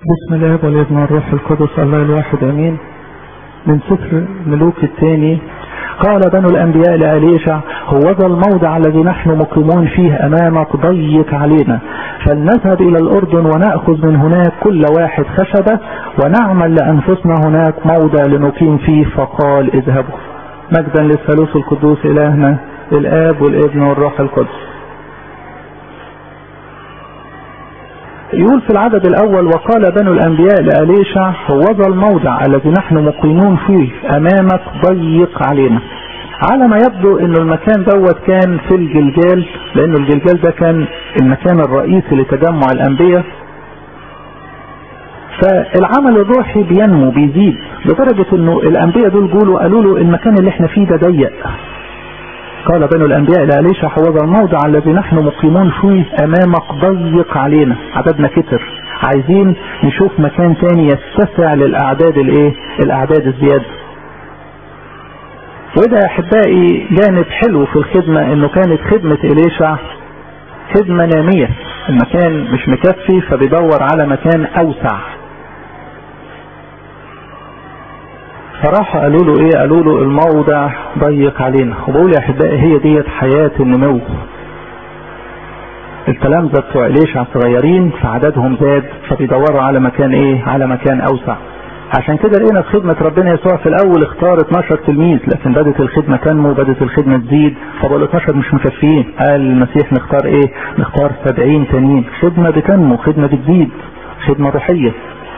بسم الله والابن والروح القدس الله الواحد امين من سفر ملوك الثاني قال بنو الانبياء لاليشع هو ذا الموضع الذي نحن مقيمون فيه امامك ضيق علينا فلنذهب الى الاردن وناخذ من هناك كل واحد خشبه ونعمل لانفسنا هناك موضع لنقيم فيه فقال اذهبوا مجدا للثالوث القدوس الهنا الاب والابن والروح القدس يقول في العدد الاول وقال بنو الانبياء لاليشع هو ذا الموضع الذي نحن مقيمون فيه امامك ضيق علينا على ما يبدو انه المكان دوت كان في الجلجال لانه الجلجال ده كان المكان الرئيسي لتجمع الانبياء فالعمل الروحي بينمو بيزيد لدرجة انه الانبياء دول جولوا قالوا له المكان اللي احنا فيه ده ضيق قال بنو الانبياء لاليشع هو الموضع الذي نحن مقيمون فيه امامك ضيق علينا عددنا كتر عايزين نشوف مكان تاني يتسع للاعداد الايه الاعداد الزياده وده يا احبائي جانب حلو في الخدمه انه كانت خدمه اليشع خدمه ناميه المكان مش مكفي فبيدور على مكان اوسع فراح قالوا له ايه قالوا له الموضع ضيق علينا وبقول يا احبائي هي ديت حياة النمو التلامذة بتوع ليش صغيرين فعددهم زاد فبيدوروا على مكان ايه على مكان اوسع عشان كده لقينا في خدمة ربنا يسوع في الاول اختار 12 تلميذ لكن بدت الخدمة تنمو بدت الخدمة تزيد فبقول 12 مش مكفيين قال المسيح نختار ايه نختار 70 تانيين خدمة بتنمو خدمة بتزيد خدمة روحية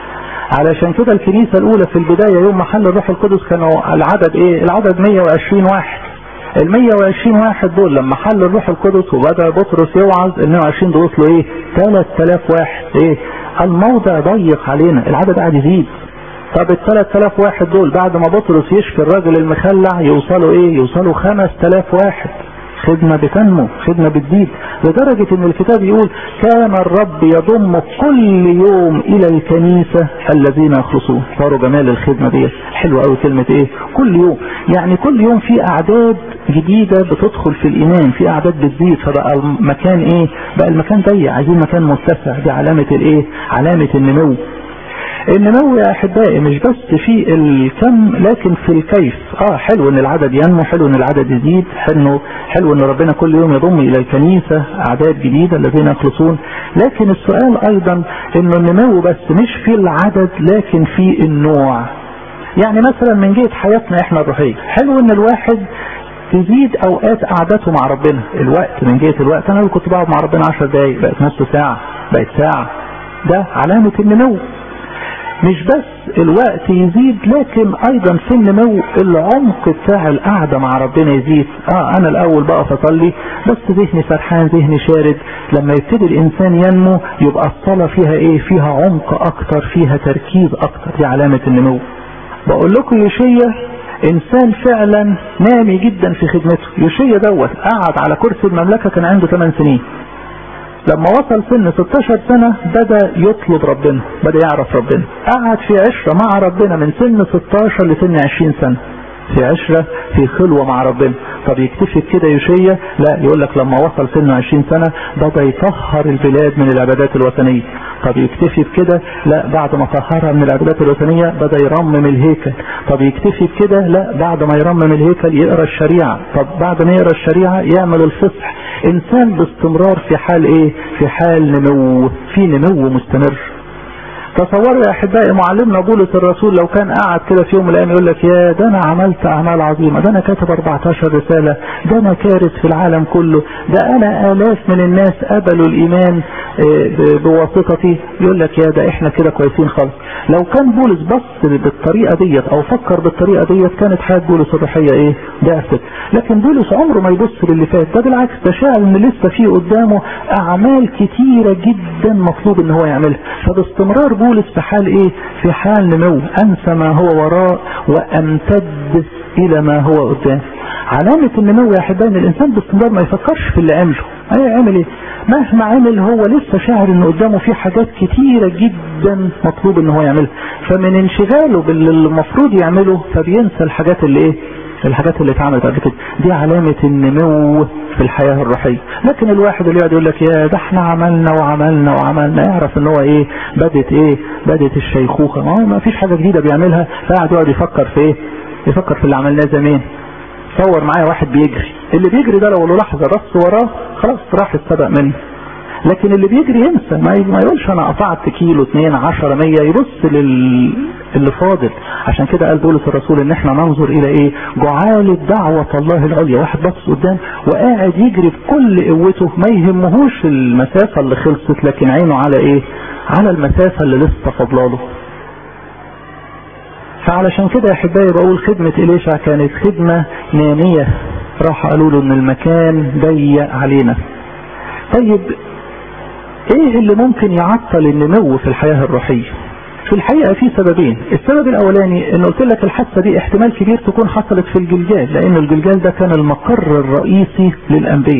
علشان كده الكنيسة الأولى في البداية يوم محل الروح القدس كانوا العدد إيه؟ العدد 120 واحد. ال 120 واحد دول لما حل الروح القدس وبدأ بطرس يوعظ ال 120 دول وصلوا إيه؟ 3000 واحد. إيه؟ الموضع ضيق علينا، العدد قاعد يزيد. طب ال 3000 واحد دول بعد ما بطرس يشفي الراجل المخلع يوصلوا إيه؟ يوصلوا 5000 واحد. خدمة بتنمو خدمة بتزيد لدرجة ان الكتاب يقول كان الرب يضم كل يوم الى الكنيسة الذين يخلصون صاروا جمال الخدمة دي حلوة قوي كلمة ايه كل يوم يعني كل يوم في اعداد جديدة بتدخل في الايمان في اعداد بتزيد فبقى المكان ايه بقى المكان ضيق عايزين مكان متسع دي علامة الايه علامة النمو النمو يا احبائي مش بس في الكم لكن في الكيف اه حلو ان العدد ينمو حلو ان العدد يزيد حلو حلو ان ربنا كل يوم يضم الى الكنيسة اعداد جديدة الذين يخلصون لكن السؤال ايضا انه النمو بس مش في العدد لكن في النوع يعني مثلا من جهة حياتنا احنا الروحية حلو ان الواحد تزيد اوقات قعدته مع ربنا الوقت من جهة الوقت انا كنت بقعد مع ربنا 10 دقايق بقت نص ساعة بقت ساعة ده علامة النمو مش بس الوقت يزيد لكن ايضا في النمو العمق بتاع القعدة مع ربنا يزيد اه انا الاول بقف اصلي بس ذهني سرحان ذهني شارد لما يبتدي الانسان ينمو يبقى الصلاة فيها ايه فيها عمق اكتر فيها تركيز اكتر دي علامة النمو بقول لكم يوشيا انسان فعلا نامي جدا في خدمته يوشيا دوت قعد على كرسي المملكة كان عنده 8 سنين لما وصل سن 16 سنة بدأ يطلب ربنا بدأ يعرف ربنا قعد في عشرة مع ربنا من سن 16 لسن 20 سنة في عشرة في خلوة مع ربنا طب يكتفي كده يشية لا يقول لك لما وصل سنه 20 سنة بدأ يطهر البلاد من العبادات الوثنية طب يكتفي بكده لا بعد ما طهرها من العبادات الوثنية بدأ يرمم الهيكل طب يكتفي بكده لا بعد ما يرمم الهيكل يقرا الشريعة طب بعد ما يقرا الشريعة يعمل الفصح انسان باستمرار في حال ايه في حال نمو في نمو مستمر تصوروا يا احبائي معلمنا بولس الرسول لو كان قاعد كده في يوم من الايام يقول لك يا ده انا عملت اعمال عظيمه ده انا كاتب 14 رساله ده انا كارث في العالم كله ده انا الاف من الناس قبلوا الايمان بواسطتي يقول لك يا ده احنا كده كويسين خالص لو كان بولس بص بالطريقه ديت او فكر بالطريقه ديت كانت حياه بولس الروحيه ايه ضعفت لكن بولس عمره ما يبص للي فات ده بالعكس ده شاعر ان لسه في قدامه اعمال كتيره جدا مطلوب ان هو يعملها فباستمرار بولس في حال ايه في حال نمو انسى ما هو وراء وامتد الى ما هو قدام علامة النمو يا احبائي ان الانسان باستمرار ما يفكرش في اللي عمله هيعمل ايه مهما عمل هو لسه شاعر ان قدامه في حاجات كتيرة جدا مطلوب ان هو يعملها فمن انشغاله باللي المفروض يعمله فبينسى الحاجات اللي ايه الحاجات اللي اتعملت قبل كده دي علامة النمو في الحياة الروحية لكن الواحد اللي يقعد يقول لك يا ده احنا عملنا وعملنا وعملنا يعرف ان هو ايه بدت ايه بدت الشيخوخة ما هو ما فيش حاجة جديدة بيعملها فقعد يقعد يفكر في ايه يفكر في اللي عملناه زمان تصور معايا واحد بيجري اللي بيجري ده لو له لحظة بص وراه خلاص راح السبق منه لكن اللي بيجري ينسى ما يقولش انا قطعت كيلو اتنين عشرة مية يبص لل اللي فاضل عشان كده قال بولس الرسول ان احنا ننظر الى ايه جعالة دعوة الله العليا واحد بص قدام وقاعد يجري بكل قوته ما يهمهوش المسافة اللي خلصت لكن عينه على ايه على المسافة اللي لسه فاضلاله فعلشان كده يا احبائي بقول خدمة إليشع كانت خدمة نامية راح قالوا له ان المكان ضيق علينا طيب ايه اللي ممكن يعطل النمو في الحياة الروحية في الحقيقة في سببين السبب الاولاني ان قلت لك الحادثة دي احتمال كبير تكون حصلت في الجلجال لان الجلجال ده كان المقر الرئيسي للانبياء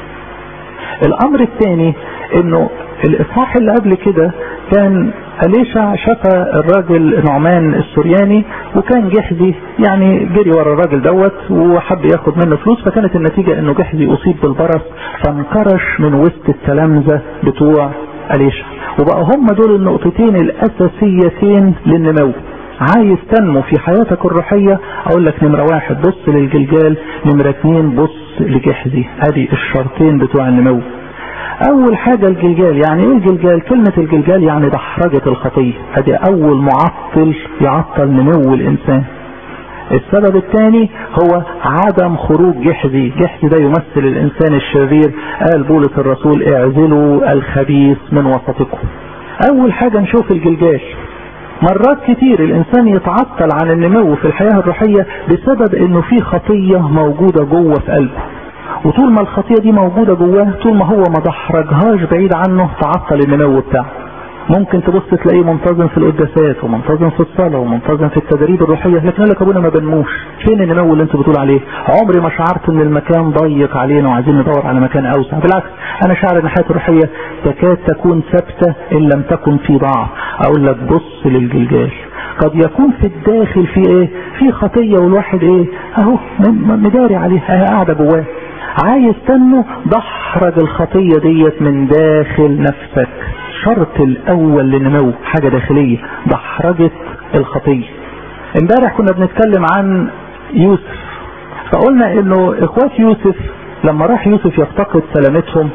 الامر الثاني انه الاصحاح اللي قبل كده كان أليشع شفى الراجل نعمان السورياني وكان جحزي يعني جري ورا الراجل دوت وحب ياخد منه فلوس فكانت النتيجة انه جحزي اصيب بالبرص فانكرش من وسط التلامذة بتوع أليشع وبقى هم دول النقطتين الاساسيتين للنمو عايز تنمو في حياتك الروحية اقول لك نمرة واحد بص للجلجال نمرة اتنين بص لجحزي ادي الشرطين بتوع النمو اول حاجة الجلجال يعني ايه الجلجال كلمة الجلجال يعني دحرجة الخطية ادي اول معطل يعطل نمو الانسان السبب الثاني هو عدم خروج جحزي جحزي ده يمثل الانسان الشرير قال بولس الرسول اعزلوا الخبيث من وسطكم اول حاجة نشوف الجلجال مرات كتير الانسان يتعطل عن النمو في الحياة الروحية بسبب انه في خطية موجودة جوه في قلبه وطول ما الخطية دي موجودة جواه طول ما هو ما دحرجهاش بعيد عنه تعطل النمو بتاعه ممكن تبص تلاقيه منتظم في القداسات ومنتظم في الصلاة ومنتظم في التدريب الروحية لكن يقول لك ابونا ما بنموش فين النمو اللي انت بتقول عليه عمري ما شعرت ان المكان ضيق علينا وعايزين ندور على مكان اوسع بالعكس انا شعر ان حياتي الروحية تكاد تكون ثابتة ان لم تكن في ضعف اقول لك بص للجلجال قد يكون في الداخل في ايه في خطية والواحد ايه اهو مداري عليها قاعدة جواه عايز تنمو دحرج الخطية ديت من داخل نفسك الشرط الاول للنمو حاجة داخلية دحرجة الخطية امبارح كنا بنتكلم عن يوسف فقلنا انه اخوات يوسف لما راح يوسف يفتقد سلامتهم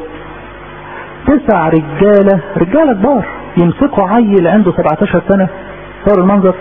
تسع رجالة رجالة كبار يمسكوا عيل عنده 17 سنة صار المنظر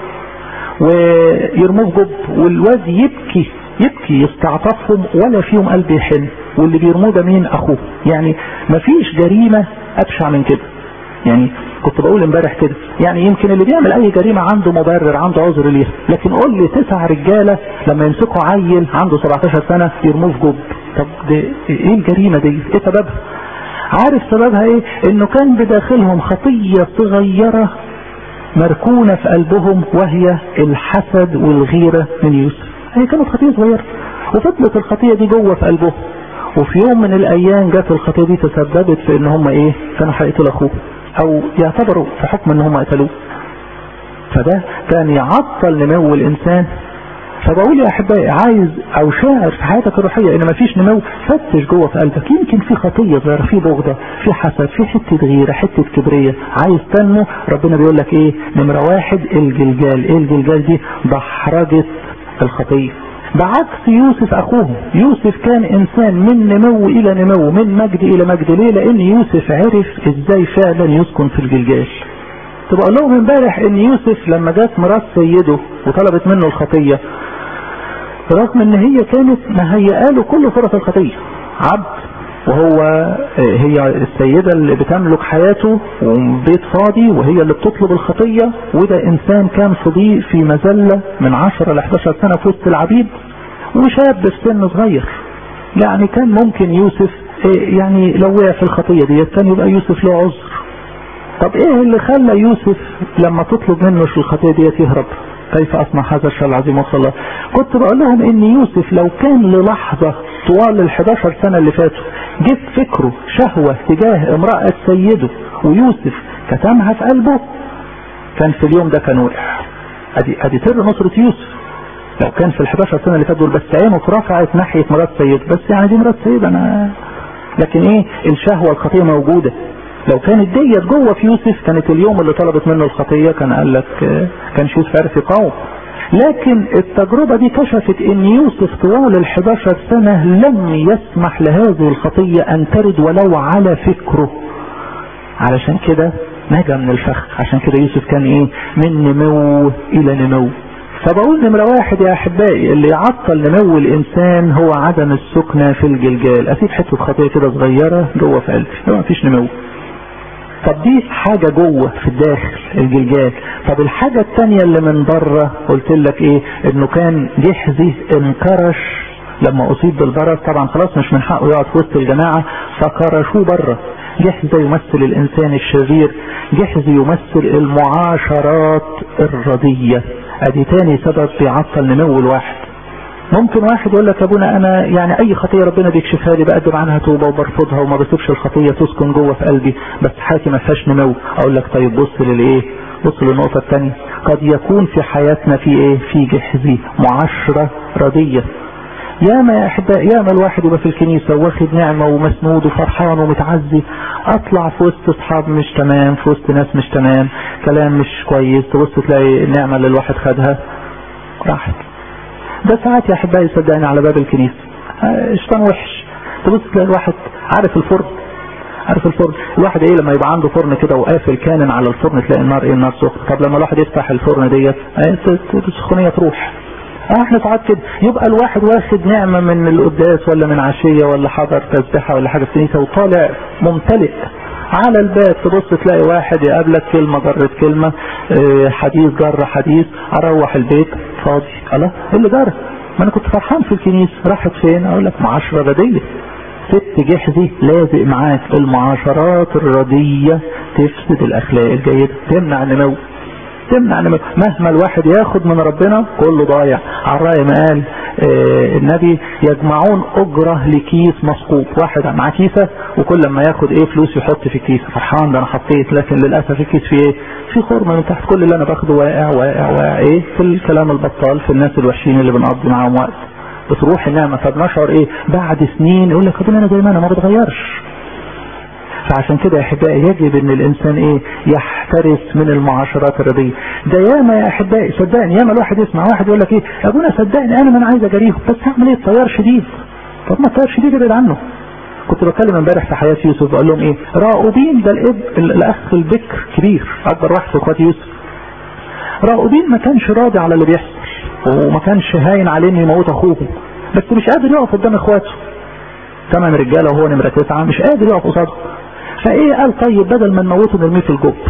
ويرموه جب والواد يبكي يبكي يستعطفهم ولا فيهم قلب يحن واللي بيرموه ده مين اخوه يعني مفيش جريمة ابشع من كده يعني كنت بقول امبارح كده يعني يمكن اللي بيعمل اي جريمة عنده مبرر عنده عذر ليها لكن قول لي تسع رجالة لما يمسكوا عيل عنده 17 سنة يرموه في جب طب ده ايه الجريمة دي ايه سببها عارف سببها ايه انه كان بداخلهم خطية صغيرة مركونة في قلبهم وهي الحسد والغيرة من يوسف هي كانت خطية صغيرة وفضلت الخطية دي جوه في قلبهم وفي يوم من الايام جت الخطية دي تسببت في ان هم ايه كانوا هيقتلوا اخوه او يعتبروا في حكم ان هم قتلوه فده كان يعطل نمو الانسان فبقول يا احبائي عايز او شاعر في حياتك الروحية ان مفيش نمو فتش جوه في قلبك يمكن في خطية صغيرة في بغضة في حسد في حتة غيرة حتة كبرية عايز تنمو ربنا بيقول لك ايه نمرة واحد الجلجال ايه الجلجال دي دحرجة الخطية بعكس يوسف اخوه يوسف كان انسان من نمو الى نمو من مجد الى مجد ليه لان يوسف عرف ازاي فعلا يسكن في الجلجال تبقى لهم امبارح ان يوسف لما جت مرات سيده وطلبت منه الخطية رغم ان هي كانت مهيئه له كل فرص الخطية عبد وهو هي السيدة اللي بتملك حياته وبيت فاضي وهي اللي بتطلب الخطية وده انسان كان صديق في مزلة من 10 ل 11 سنة في وسط العبيد وشاب في سن صغير يعني كان ممكن يوسف يعني لو وقع في الخطية ديت كان يبقى يوسف له عذر طب ايه اللي خلى يوسف لما تطلب منه في الخطية ديت يهرب كيف اصنع هذا الشر العظيم وصلى كنت بقول لهم ان يوسف لو كان للحظة طوال ال 11 سنة اللي فاتوا جت فكره شهوة تجاه امرأة سيده ويوسف كتمها في قلبه كان في اليوم ده كان وقع ادي ادي سر نصرة يوسف لو كان في ال 11 سنه اللي فاتوا بس عينه اترفعت ناحيه مرات سيد بس يعني دي مرات سيد انا لكن ايه الشهوه الخطيه موجوده لو كانت ديت جوه في يوسف كانت اليوم اللي طلبت منه الخطيه كان قال لك كان يوسف عارف يقاوم لكن التجربة دي كشفت ان يوسف طوال ال 11 سنة لم يسمح لهذه الخطية ان ترد ولو على فكره علشان كده نجا من الفخ عشان كده يوسف كان ايه من نمو الى نمو فبقول نمرة واحد يا احبائي اللي يعطل نمو الانسان هو عدم السكنة في الجلجال اسيب حتة خطية كده صغيرة جوه في قلبي لو مفيش نمو طب دي حاجة جوه في الداخل الجلجال طب الحاجة التانية اللي من بره قلت لك ايه انه كان جحزي انكرش لما اصيب بالبرص طبعا خلاص مش من حقه يقعد في وسط الجماعة فكرشوه بره جحز يمثل الانسان الشرير جحز يمثل المعاشرات الردية ادي تاني سبب بيعطل نمو الواحد ممكن واحد يقول لك يا ابونا انا يعني اي خطيه ربنا بيكشفها لي بقدم عنها توبه وبرفضها وما بسيبش الخطيه تسكن جوه في قلبي بس حياتي ما فيهاش نمو اقول لك طيب بص للايه بص للنقطه الثانيه قد يكون في حياتنا في ايه في جحزي معاشره رديه ياما يا احبائي ياما الواحد يبقى في الكنيسه واخد نعمه ومسنود وفرحان ومتعزي اطلع في وسط اصحاب مش تمام في وسط ناس مش تمام كلام مش كويس تبص تلاقي النعمه اللي الواحد خدها راحت ده ساعات يا احبائي صدقني على باب الكنيسه شيطان وحش تبص تلاقي الواحد عارف الفرن عارف الفرن الواحد ايه لما يبقى عنده فرن كده وقافل كانن على الفرن تلاقي النار ايه النار سخنه طب لما الواحد يفتح الفرن ديت السخونيه تروح اه احنا ساعات كده يبقى الواحد واخد نعمه من القداس ولا من عشيه ولا حضر تسبيحه ولا حاجه في الكنيسه وطالع ممتلئ على الباب تبص تلاقي واحد يقابلك كلمه جرت كلمه اه حديث جر حديث اروح البيت فاضي الله ايه اللي جرى ما انا كنت فرحان في الكنيسه راحت فين اقول لك معاشره بديه ست جحدي لازق معاك المعاشرات الرديه تفسد الاخلاق الجيده تمنع النمو تمنع نمو مهما الواحد ياخد من ربنا كله ضايع على الرأي ما قال آه النبي يجمعون أجرة لكيس مسقوط واحد معاه كيسة وكل ما ياخد ايه فلوس يحط في كيس فرحان ده انا حطيت لكن للأسف الكيس فيه ايه في خرم من تحت كل اللي انا باخده واقع واقع واقع ايه في الكلام البطال في الناس الوحشين اللي بنقضي معاهم وقت بتروح النعمة فبنشعر ايه بعد سنين يقول لك طب انا زي ما انا ما بتغيرش فعشان كده يا احبائي يجب ان الانسان ايه يحترس من المعاشرات الرديه ده ياما يا احبائي صدقني ياما الواحد يسمع واحد يقول لك ايه يا ابونا صدقني انا ما انا عايز اجاريهم بس هعمل ايه التيار شديد طب ما التيار شديد ابعد عنه كنت بتكلم امبارح في حياه يوسف بقول لهم ايه راؤوبين ده الاب الاخ البكر كبير اكبر واحد في اخوات يوسف راؤوبين ما كانش راضي على اللي بيحصل وما كانش هاين عليه انه يموت اخوه بس مش قادر يقف قدام اخواته ثمان رجاله وهو نمره تسعه مش قادر يقف قصادهم فايه قال طيب بدل ما نموته نرميه في الجب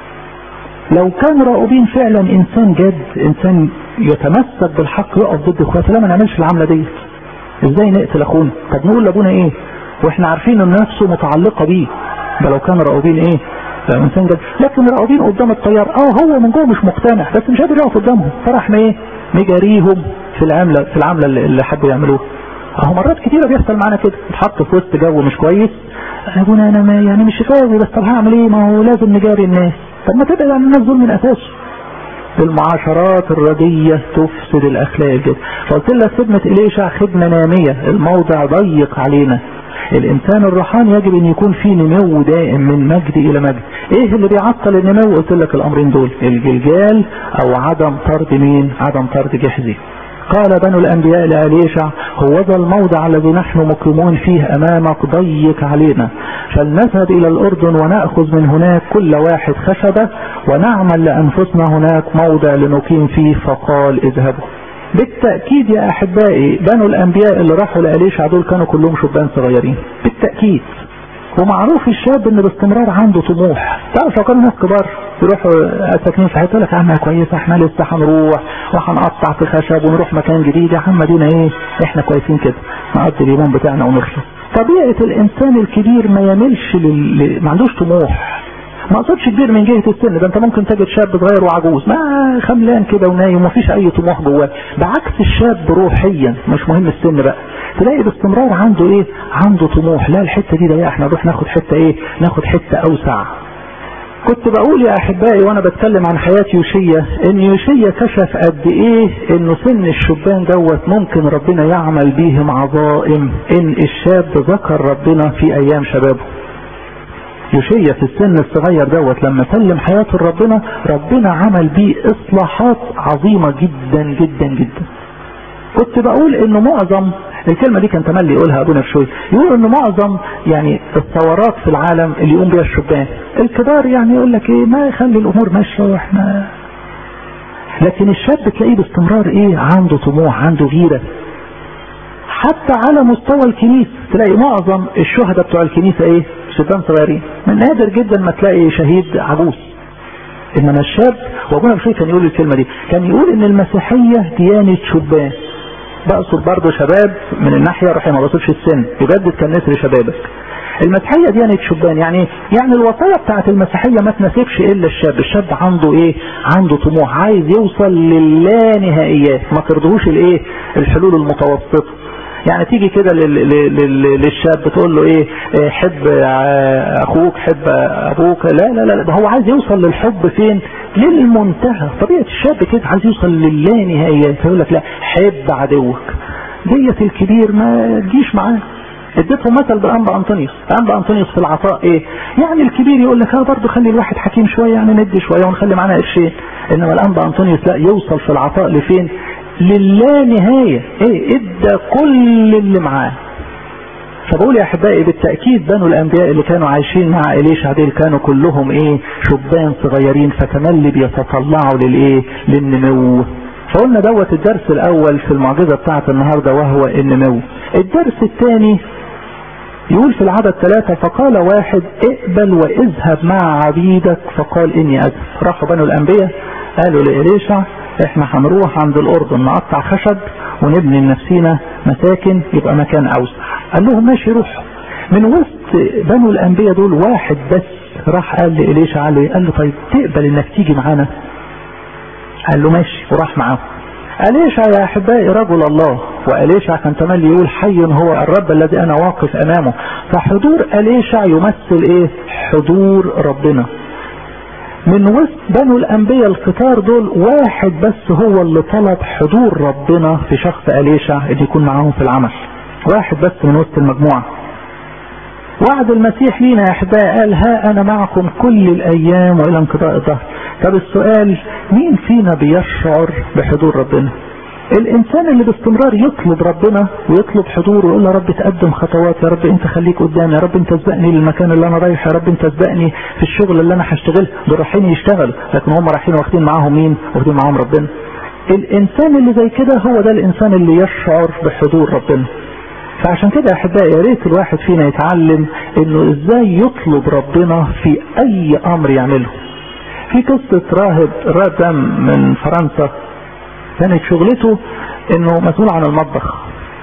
لو كان راؤوبين فعلا انسان جد انسان يتمسك بالحق يقف ضد اخواته لا ما نعملش العمله ديت ازاي نقتل اخونا طب نقول لابونا ايه واحنا عارفين ان نفسه متعلقه بيه ده لو كان راؤوبين ايه لو انسان جد لكن راؤوبين قدام الطيار اه هو من جوه مش مقتنع بس مش قادر يقف قدامهم فراح ايه مجاريهم في العمله في العمله اللي حبوا يعملوها اهو مرات كتيره بيحصل معانا كده اتحط في وسط جو مش كويس ابونا انا ما يعني مش فاضي بس طب هعمل ايه ما هو لازم نجاري الناس طب ما تبعد عن الناس دول من اساسه المعاشرات الردية تفسد الاخلاق الجد فقلت لك خدمة اليشع خدمة نامية الموضع ضيق علينا الانسان الروحاني يجب ان يكون فيه نمو دائم من مجد الى مجد ايه اللي بيعطل النمو قلت لك الامرين دول الجلجال او عدم طرد مين عدم طرد جحزي قال بنو الأنبياء لأليشع هو ذا الموضع الذي نحن مقيمون فيه أمامك ضيق علينا فلنذهب إلى الأردن ونأخذ من هناك كل واحد خشبة ونعمل لأنفسنا هناك موضع لنقيم فيه فقال اذهبوا بالتأكيد يا أحبائي بنو الأنبياء اللي راحوا لأليشع دول كانوا كلهم شبان صغيرين بالتأكيد ومعروف الشاب ان باستمرار عنده طموح تعرف لو كانوا ناس كبار يروحوا ساكنين في حته لك يا عم كويسه احنا لسه هنروح وهنقطع في خشب ونروح مكان جديد يا عم دينا ايه احنا كويسين كده نقضي اليوم بتاعنا ونخلص طبيعه الانسان الكبير ما يملش لل... ما عندوش طموح ما اقصدش كبير من جهه السن ده انت ممكن تجد شاب صغير وعجوز ما خملان كده ونايم ومفيش اي طموح جواه بعكس الشاب روحيا مش مهم السن بقى تلاقي باستمرار عنده ايه عنده طموح لا الحته دي ضيقه احنا نروح ناخد حته ايه ناخد حته اوسع كنت بقول يا احبائي وانا بتكلم عن حياة يوشية ان يوشية كشف قد ايه انه سن الشبان دوت ممكن ربنا يعمل بيهم عظائم ان الشاب ذكر ربنا في ايام شبابه يوشية في السن الصغير دوت لما سلم حياته لربنا ربنا عمل بيه اصلاحات عظيمة جدا جدا جدا كنت بقول انه معظم الكلمة دي كان تملي يقولها ابونا بشوي يقول انه معظم يعني الثورات في العالم اللي يقوم بها الشبان الكبار يعني يقول لك ايه ما يخلي الامور ماشية واحنا لكن الشاب تلاقيه باستمرار ايه عنده طموح عنده غيرة حتى على مستوى الكنيسة تلاقي معظم الشهداء بتوع الكنيسة ايه شبان صغيرين من نادر جدا ما تلاقي شهيد عجوز انما الشاب وابونا بشوي كان يقول الكلمة دي كان يقول ان المسيحية ديانة شبان بقصد برضه شباب من الناحية روحية ما بقصدش السن يجدد كان نسر شبابك المسيحية ديانة شبان يعني يعني الوصايا بتاعت المسيحية ما تناسبش الا الشاب الشاب عنده ايه عنده طموح عايز يوصل للا نهائيات ما ترضوش الايه الحلول المتوسطة يعني تيجي كده للشاب تقول له ايه حب اخوك حب ابوك لا لا لا ده هو عايز يوصل للحب فين للمنتهى طبيعة الشاب كده عايز يوصل للا نهائيات فيقول لك لا حب عدوك ديت الكبير ما تجيش معاه اديتهم مثل بأنبا أنطونيوس أنبا أنطونيوس في العطاء ايه يعني الكبير يقول لك اه برضه خلي الواحد حكيم شوية يعني ندي شوية ونخلي معانا قرشين انما الأنبا أنطونيوس لا يوصل في العطاء لفين للا نهاية ايه ادى كل اللي معاه فبقول يا احبائي بالتأكيد بنو الانبياء اللي كانوا عايشين مع اليشع ديل كانوا كلهم ايه شبان صغيرين فتملي بيتطلعوا للايه للنمو فقلنا دوت الدرس الاول في المعجزة بتاعت النهاردة وهو النمو الدرس الثاني يقول في العدد ثلاثة فقال واحد اقبل واذهب مع عبيدك فقال اني اذهب راحوا بنو الانبياء قالوا لإليشع احنا هنروح عند الاردن نقطع خشب ونبني لنفسينا مساكن يبقى مكان اوسع قال لهم ماشي روح من وسط بنو الانبياء دول واحد بس راح قال لإليشع قال له, قال له طيب تقبل انك تيجي معانا قال له ماشي وراح معاه أليشع يا أحبائي رجل الله وأليشع كان تملي يقول حي هو الرب الذي أنا واقف أمامه فحضور أليشع يمثل إيه حضور ربنا من وسط بنو الأنبياء الكتار دول واحد بس هو اللي طلب حضور ربنا في شخص أليشع اللي يكون معاهم في العمل واحد بس من وسط المجموعة وعد المسيح لينا يا أحبائي قال ها أنا معكم كل الأيام وإلى انقضاء الظهر طب السؤال مين فينا بيشعر بحضور ربنا الانسان اللي باستمرار يطلب ربنا ويطلب حضوره ويقول يا رب تقدم خطوات يا رب انت خليك قدامي يا رب انت سبقني للمكان اللي انا رايح يا رب انت سبقني في الشغل اللي انا هشتغله دول رايحين يشتغلوا لكن هم رايحين واخدين معاهم مين واخدين معاهم ربنا الانسان اللي زي كده هو ده الانسان اللي يشعر بحضور ربنا فعشان كده يا احبائي يا ريت الواحد فينا يتعلم انه ازاي يطلب ربنا في اي امر يعمله في قصة راهب الراهب ده من فرنسا كانت شغلته انه مسؤول عن المطبخ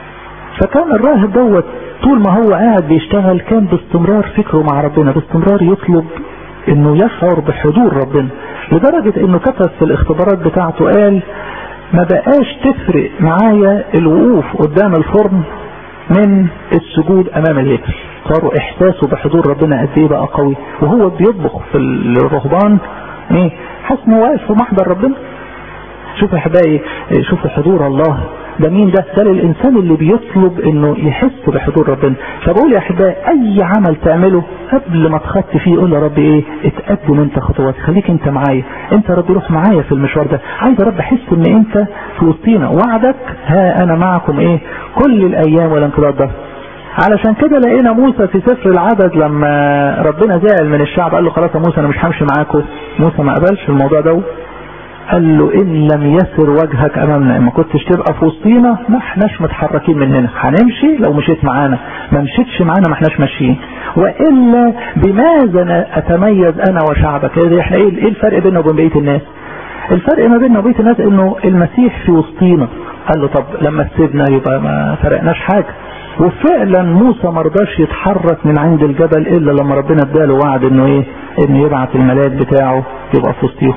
فكان الراهب دوت طول ما هو قاعد بيشتغل كان باستمرار فكره مع ربنا باستمرار يطلب انه يشعر بحضور ربنا لدرجة انه كتب في الاختبارات بتاعته قال ما بقاش تفرق معايا الوقوف قدام الفرن من السجود امام الهيكل صاروا احساسه بحضور ربنا قد ايه بقى قوي وهو بيطبخ في الرهبان ايه حاسس انه واقف في محضر ربنا شوفوا يا احبائي شوفوا حضور الله ده مين ده ده للانسان اللي بيطلب انه يحس بحضور ربنا فبقول يا احبائي اي عمل تعمله قبل ما تخطي فيه قول يا رب ايه اتقدم انت خطوات خليك انت معايا انت يا رب روح معايا في المشوار ده عايز يا رب احس ان انت في وسطينا وعدك ها انا معكم ايه كل الايام ولا انقضاء ده علشان كده لقينا موسى في سفر العدد لما ربنا زعل من الشعب قال له خلاص يا موسى انا مش همشي معاكم موسى ما قبلش الموضوع ده قال له ان لم يسر وجهك امامنا ما كنتش تبقى في وسطينا ما احناش متحركين من هنا هنمشي لو مشيت معانا ما مشيتش معانا ما احناش ماشيين والا بماذا اتميز انا وشعبك احنا ايه الفرق بيننا وبين بقيه الناس الفرق ما بيننا وبين الناس انه المسيح في وسطينا قال له طب لما تسيبنا يبقى ما فرقناش حاجه وفعلا موسى ما رضاش يتحرك من عند الجبل الا لما ربنا اداله وعد انه ايه انه يبعت الملاك بتاعه يبقى في وسطهم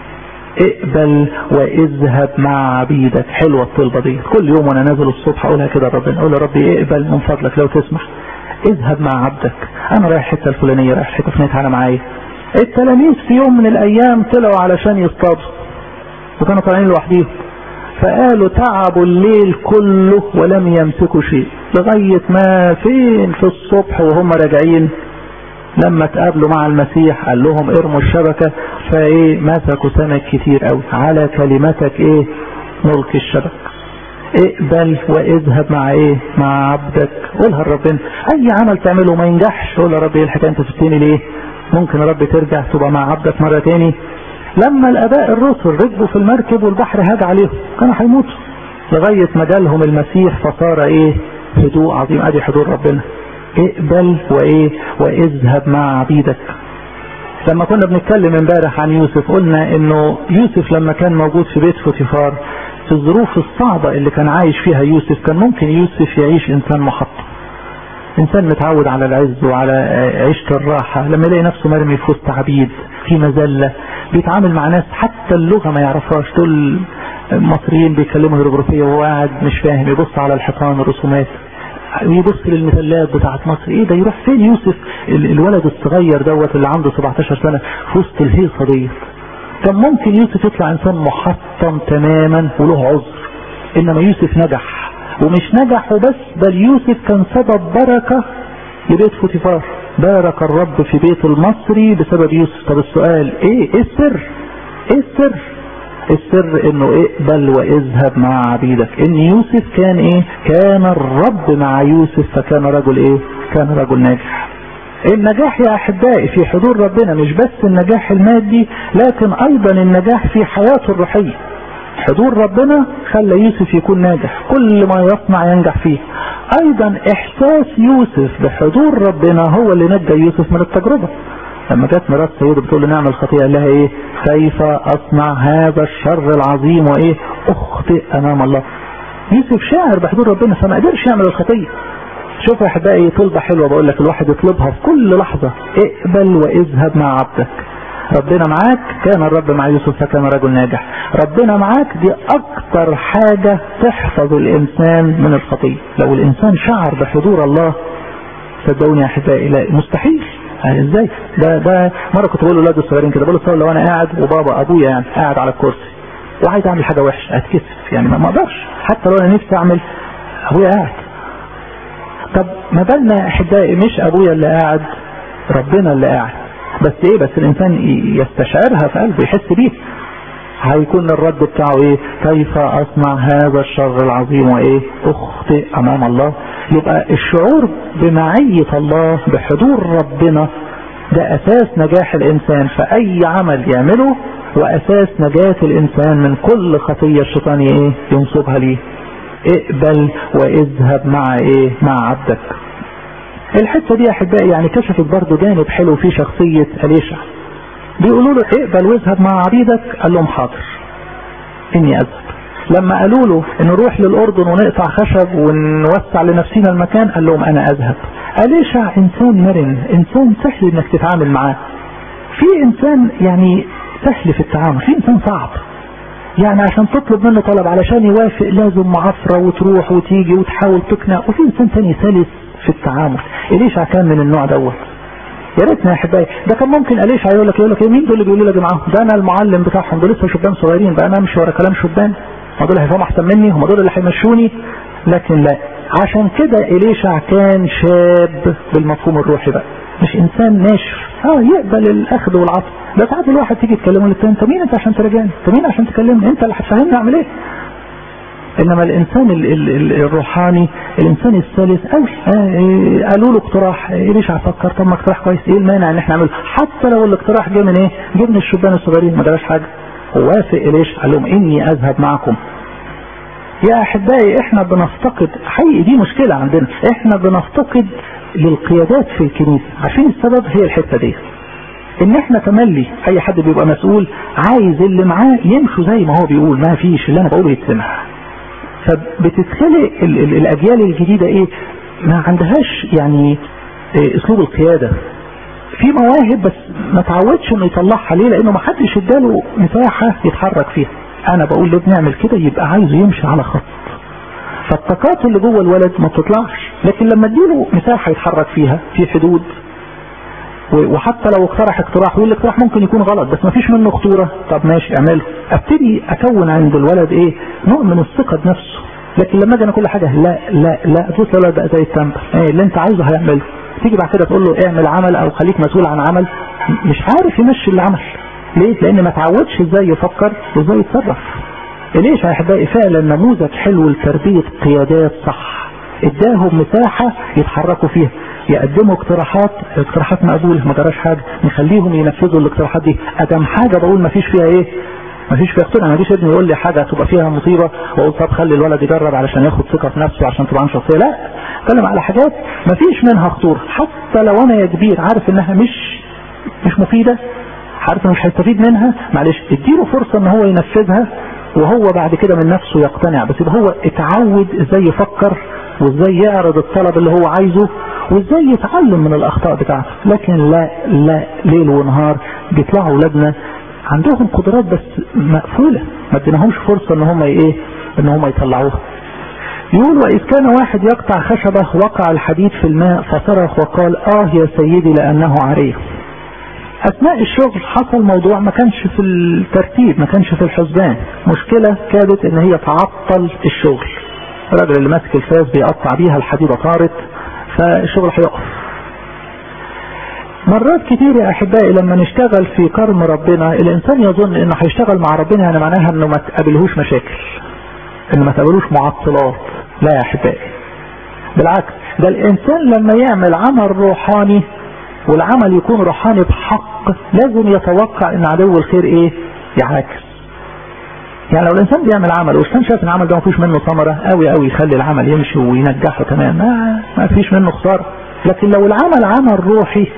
اقبل واذهب مع عبيدك حلوه الطلبه دي كل يوم وانا نازل الصبح اقولها كده ربنا اقول يا ربي اقبل من فضلك لو تسمح اذهب مع عبدك انا رايح الحته الفلانيه رايح الحته الفلانيه تعالى معايا التلاميذ في يوم من الايام طلعوا علشان يصطادوا وكانوا طالعين لوحديهم فقالوا تعبوا الليل كله ولم يمسكوا شيء لغاية ما فين في الصبح وهم راجعين لما تقابلوا مع المسيح قال لهم ارموا الشبكة فايه مسكوا سمك كتير قوي على كلمتك ايه ملك الشبك اقبل واذهب مع ايه مع عبدك قولها لربنا اي عمل تعمله ما ينجحش قول يا رب ايه الحكايه انت سبتني ليه ممكن يا رب ترجع تبقى مع عبدك مره تاني لما الاباء الرسل ركبوا في المركب والبحر هاج عليهم كانوا هيموتوا لغايه ما جالهم المسيح فصار ايه هدوء عظيم ادي حضور ربنا اقبل وايه واذهب مع عبيدك لما كنا بنتكلم امبارح عن يوسف قلنا انه يوسف لما كان موجود في بيت فوتيفار في الظروف الصعبة اللي كان عايش فيها يوسف كان ممكن يوسف يعيش انسان محطم انسان متعود على العز وعلى عيشة الراحة لما يلاقي نفسه مرمي في وسط عبيد في مذلة بيتعامل مع ناس حتى اللغة ما يعرفهاش دول مصريين بيتكلموا هيروغليفية وهو قاعد مش فاهم يبص على الحيطان الرسومات ويبص للمثلات بتاعت مصر ايه ده يروح فين يوسف الولد الصغير دوت اللي عنده 17 سنة في وسط الهيصة ديت كان ممكن يوسف يطلع انسان محطم تماما وله عذر انما يوسف نجح ومش نجح وبس بل يوسف كان سبب بركة لبيت فوتيفار بارك الرب في بيت المصري بسبب يوسف طب السؤال ايه ايه السر ايه السر السر انه اقبل واذهب مع عبيدك ان يوسف كان ايه كان الرب مع يوسف فكان رجل ايه كان رجل ناجح النجاح يا احبائي في حضور ربنا مش بس النجاح المادي لكن ايضا النجاح في حياته الروحيه حضور ربنا خلى يوسف يكون ناجح كل ما يصنع ينجح فيه ايضا احساس يوسف بحضور ربنا هو اللي نجى يوسف من التجربه لما جت مرات سيده بتقول له نعمل خطيئه قال لها ايه كيف اصنع هذا الشر العظيم وايه اخطئ امام الله يوسف شاعر بحضور ربنا فما قدرش يعمل الخطيه شوف يا احبائي طلبه حلوه بقول لك الواحد يطلبها في كل لحظه اقبل واذهب مع عبدك ربنا معاك كان الرب مع يوسف فكان رجل ناجح ربنا معاك دي اكتر حاجة تحفظ الانسان من الخطية لو الانسان شعر بحضور الله صدقوني يا احبائي لا مستحيل يعني ازاي ده ده مره كنت بقول لاولاد الصغيرين كده بقول له لو انا قاعد وبابا ابويا يعني قاعد على الكرسي وعايز اعمل حاجه وحشه اتكسف يعني ما اقدرش حتى لو انا نفسي اعمل ابويا قاعد طب ما بالنا يا احبائي مش ابويا اللي قاعد ربنا اللي قاعد بس ايه بس الانسان يستشعرها في قلبه يحس بيه هيكون الرد بتاعه ايه كيف اصنع هذا الشر العظيم وايه اخطئ امام الله يبقى الشعور بمعية الله بحضور ربنا ده اساس نجاح الانسان في اي عمل يعمله واساس نجاة الانسان من كل خطية الشيطان ايه ينصبها ليه اقبل واذهب مع ايه مع عبدك الحته دي يا احبائي يعني كشفت برضه جانب حلو في شخصيه اليشع بيقولوا له اقبل واذهب مع عبيدك قال لهم حاضر اني اذهب لما قالوا له ان نروح للاردن ونقطع خشب ونوسع لنفسنا المكان قال لهم انا اذهب اليشع انسان مرن انسان سهل انك تتعامل معاه في انسان يعني سهل في التعامل في انسان صعب يعني عشان تطلب منه طلب علشان يوافق لازم معفرة وتروح وتيجي وتحاول تقنع وفي انسان تاني سلس في التعامل اليشع كان من النوع دوت يا ريتنا يا احبائي ده كان ممكن اليشع يقول لك يقول لك مين دول اللي بيقولوا لي يا جماعه ده انا المعلم بتاعهم دول لسه شبان صغيرين بقى انا امشي ورا كلام شبان هم دول هيفهموا احسن مني هم دول اللي هيمشوني لكن لا عشان كده اليشع كان شاب بالمفهوم الروحي بقى مش انسان ناشف اه يقبل الاخذ والعطف ده ساعات الواحد تيجي تكلمه للتاني انت مين انت عشان تراجعني انت مين عشان تكلمني انت اللي هتفهمني اعمل ايه انما الانسان ال ال ال الروحاني الانسان الثالث قوي آه قالوا له اقتراح إيه ليش هفكر طب ما اقتراح كويس ايه المانع ان احنا نعمله حتى لو الاقتراح جه من ايه جه من الشبان الصغيرين ما جراش حاجه ووافق ليش قال لهم اني اذهب معكم يا احبائي احنا بنفتقد حقيقي دي مشكله عندنا احنا بنفتقد للقيادات في الكنيسه عارفين السبب هي الحته دي ان احنا تملي اي حد بيبقى مسؤول عايز اللي معاه يمشوا زي ما هو بيقول ما فيش اللي انا بقوله يتسمع فبتتخلق ال ال الاجيال الجديدة ايه ما عندهاش يعني إيه اسلوب القيادة في مواهب بس ما تعودش انه يطلعها ليه لانه ما حدش اداله مساحة يتحرك فيها انا بقول له بنعمل كده يبقى عايزه يمشي على خط فالطاقات اللي جوه الولد ما بتطلعش لكن لما اديله مساحة يتحرك فيها في حدود وحتى لو اقترح اقتراح والاقتراح ممكن يكون غلط بس ما فيش منه خطوره طب ماشي اعمله ابتدي اكون عند الولد ايه نوع من الثقه بنفسه لكن لما اجي انا كل حاجه لا لا لا تبص الولد بقى زي التنبه ايه اللي انت عايزه هيعمله تيجي بعد كده تقول له اعمل عمل او خليك مسؤول عن عمل مش عارف يمشي العمل ليه؟ لان ما تعودش ازاي يفكر وازاي يتصرف ليش يا احبائي فعلا نموذج حلو لتربيه قيادات صح اداهم مساحه يتحركوا فيها يقدموا اقتراحات اقتراحات مقبوله ما جراش حاجه نخليهم ينفذوا الاقتراحات دي ادم حاجه بقول ما فيش فيها ايه ما فيش فيها اقتناع ما فيش ابني يقول لي حاجه تبقى فيها مصيبه واقول طب خلي الولد يجرب علشان ياخد ثقه في نفسه عشان تبقى عنده شخصيه لا اتكلم على حاجات ما فيش منها خطوره حتى لو انا يا كبير عارف انها مش مش مفيده عارف انه مش هيستفيد منها معلش اديله فرصه ان هو ينفذها وهو بعد كده من نفسه يقتنع بس يبقى هو اتعود ازاي يفكر وازاي يعرض الطلب اللي هو عايزه وازاي يتعلم من الاخطاء بتاعته لكن لا لا ليل ونهار بيطلعوا اولادنا عندهم قدرات بس مقفوله ما اديناهمش فرصه ان هم ايه ان هم يطلعوها يقول وإذ كان واحد يقطع خشبة وقع الحديد في الماء فصرخ وقال آه يا سيدي لأنه عريه أثناء الشغل حصل موضوع ما كانش في الترتيب ما كانش في الحسبان مشكلة كادت إن هي تعطل الشغل الراجل اللي ماسك الفاس بيقطع بيها الحديدة طارت فالشغل هيقف مرات كتير يا احبائي لما نشتغل في كرم ربنا الانسان يظن انه هيشتغل مع ربنا يعني معناها انه ما تقابلهوش مشاكل انه ما تقابلوش معطلات لا يا احبائي بالعكس ده الانسان لما يعمل عمل روحاني والعمل يكون روحاني بحق لازم يتوقع ان عدو الخير ايه يعاكس يعني لو الانسان بيعمل عمل والانسان شايف ان العمل ده ما فيش منه ثمره قوي قوي يخلي العمل يمشي وينجحه تمام ما, ما فيش منه خساره لكن لو العمل عمل روحي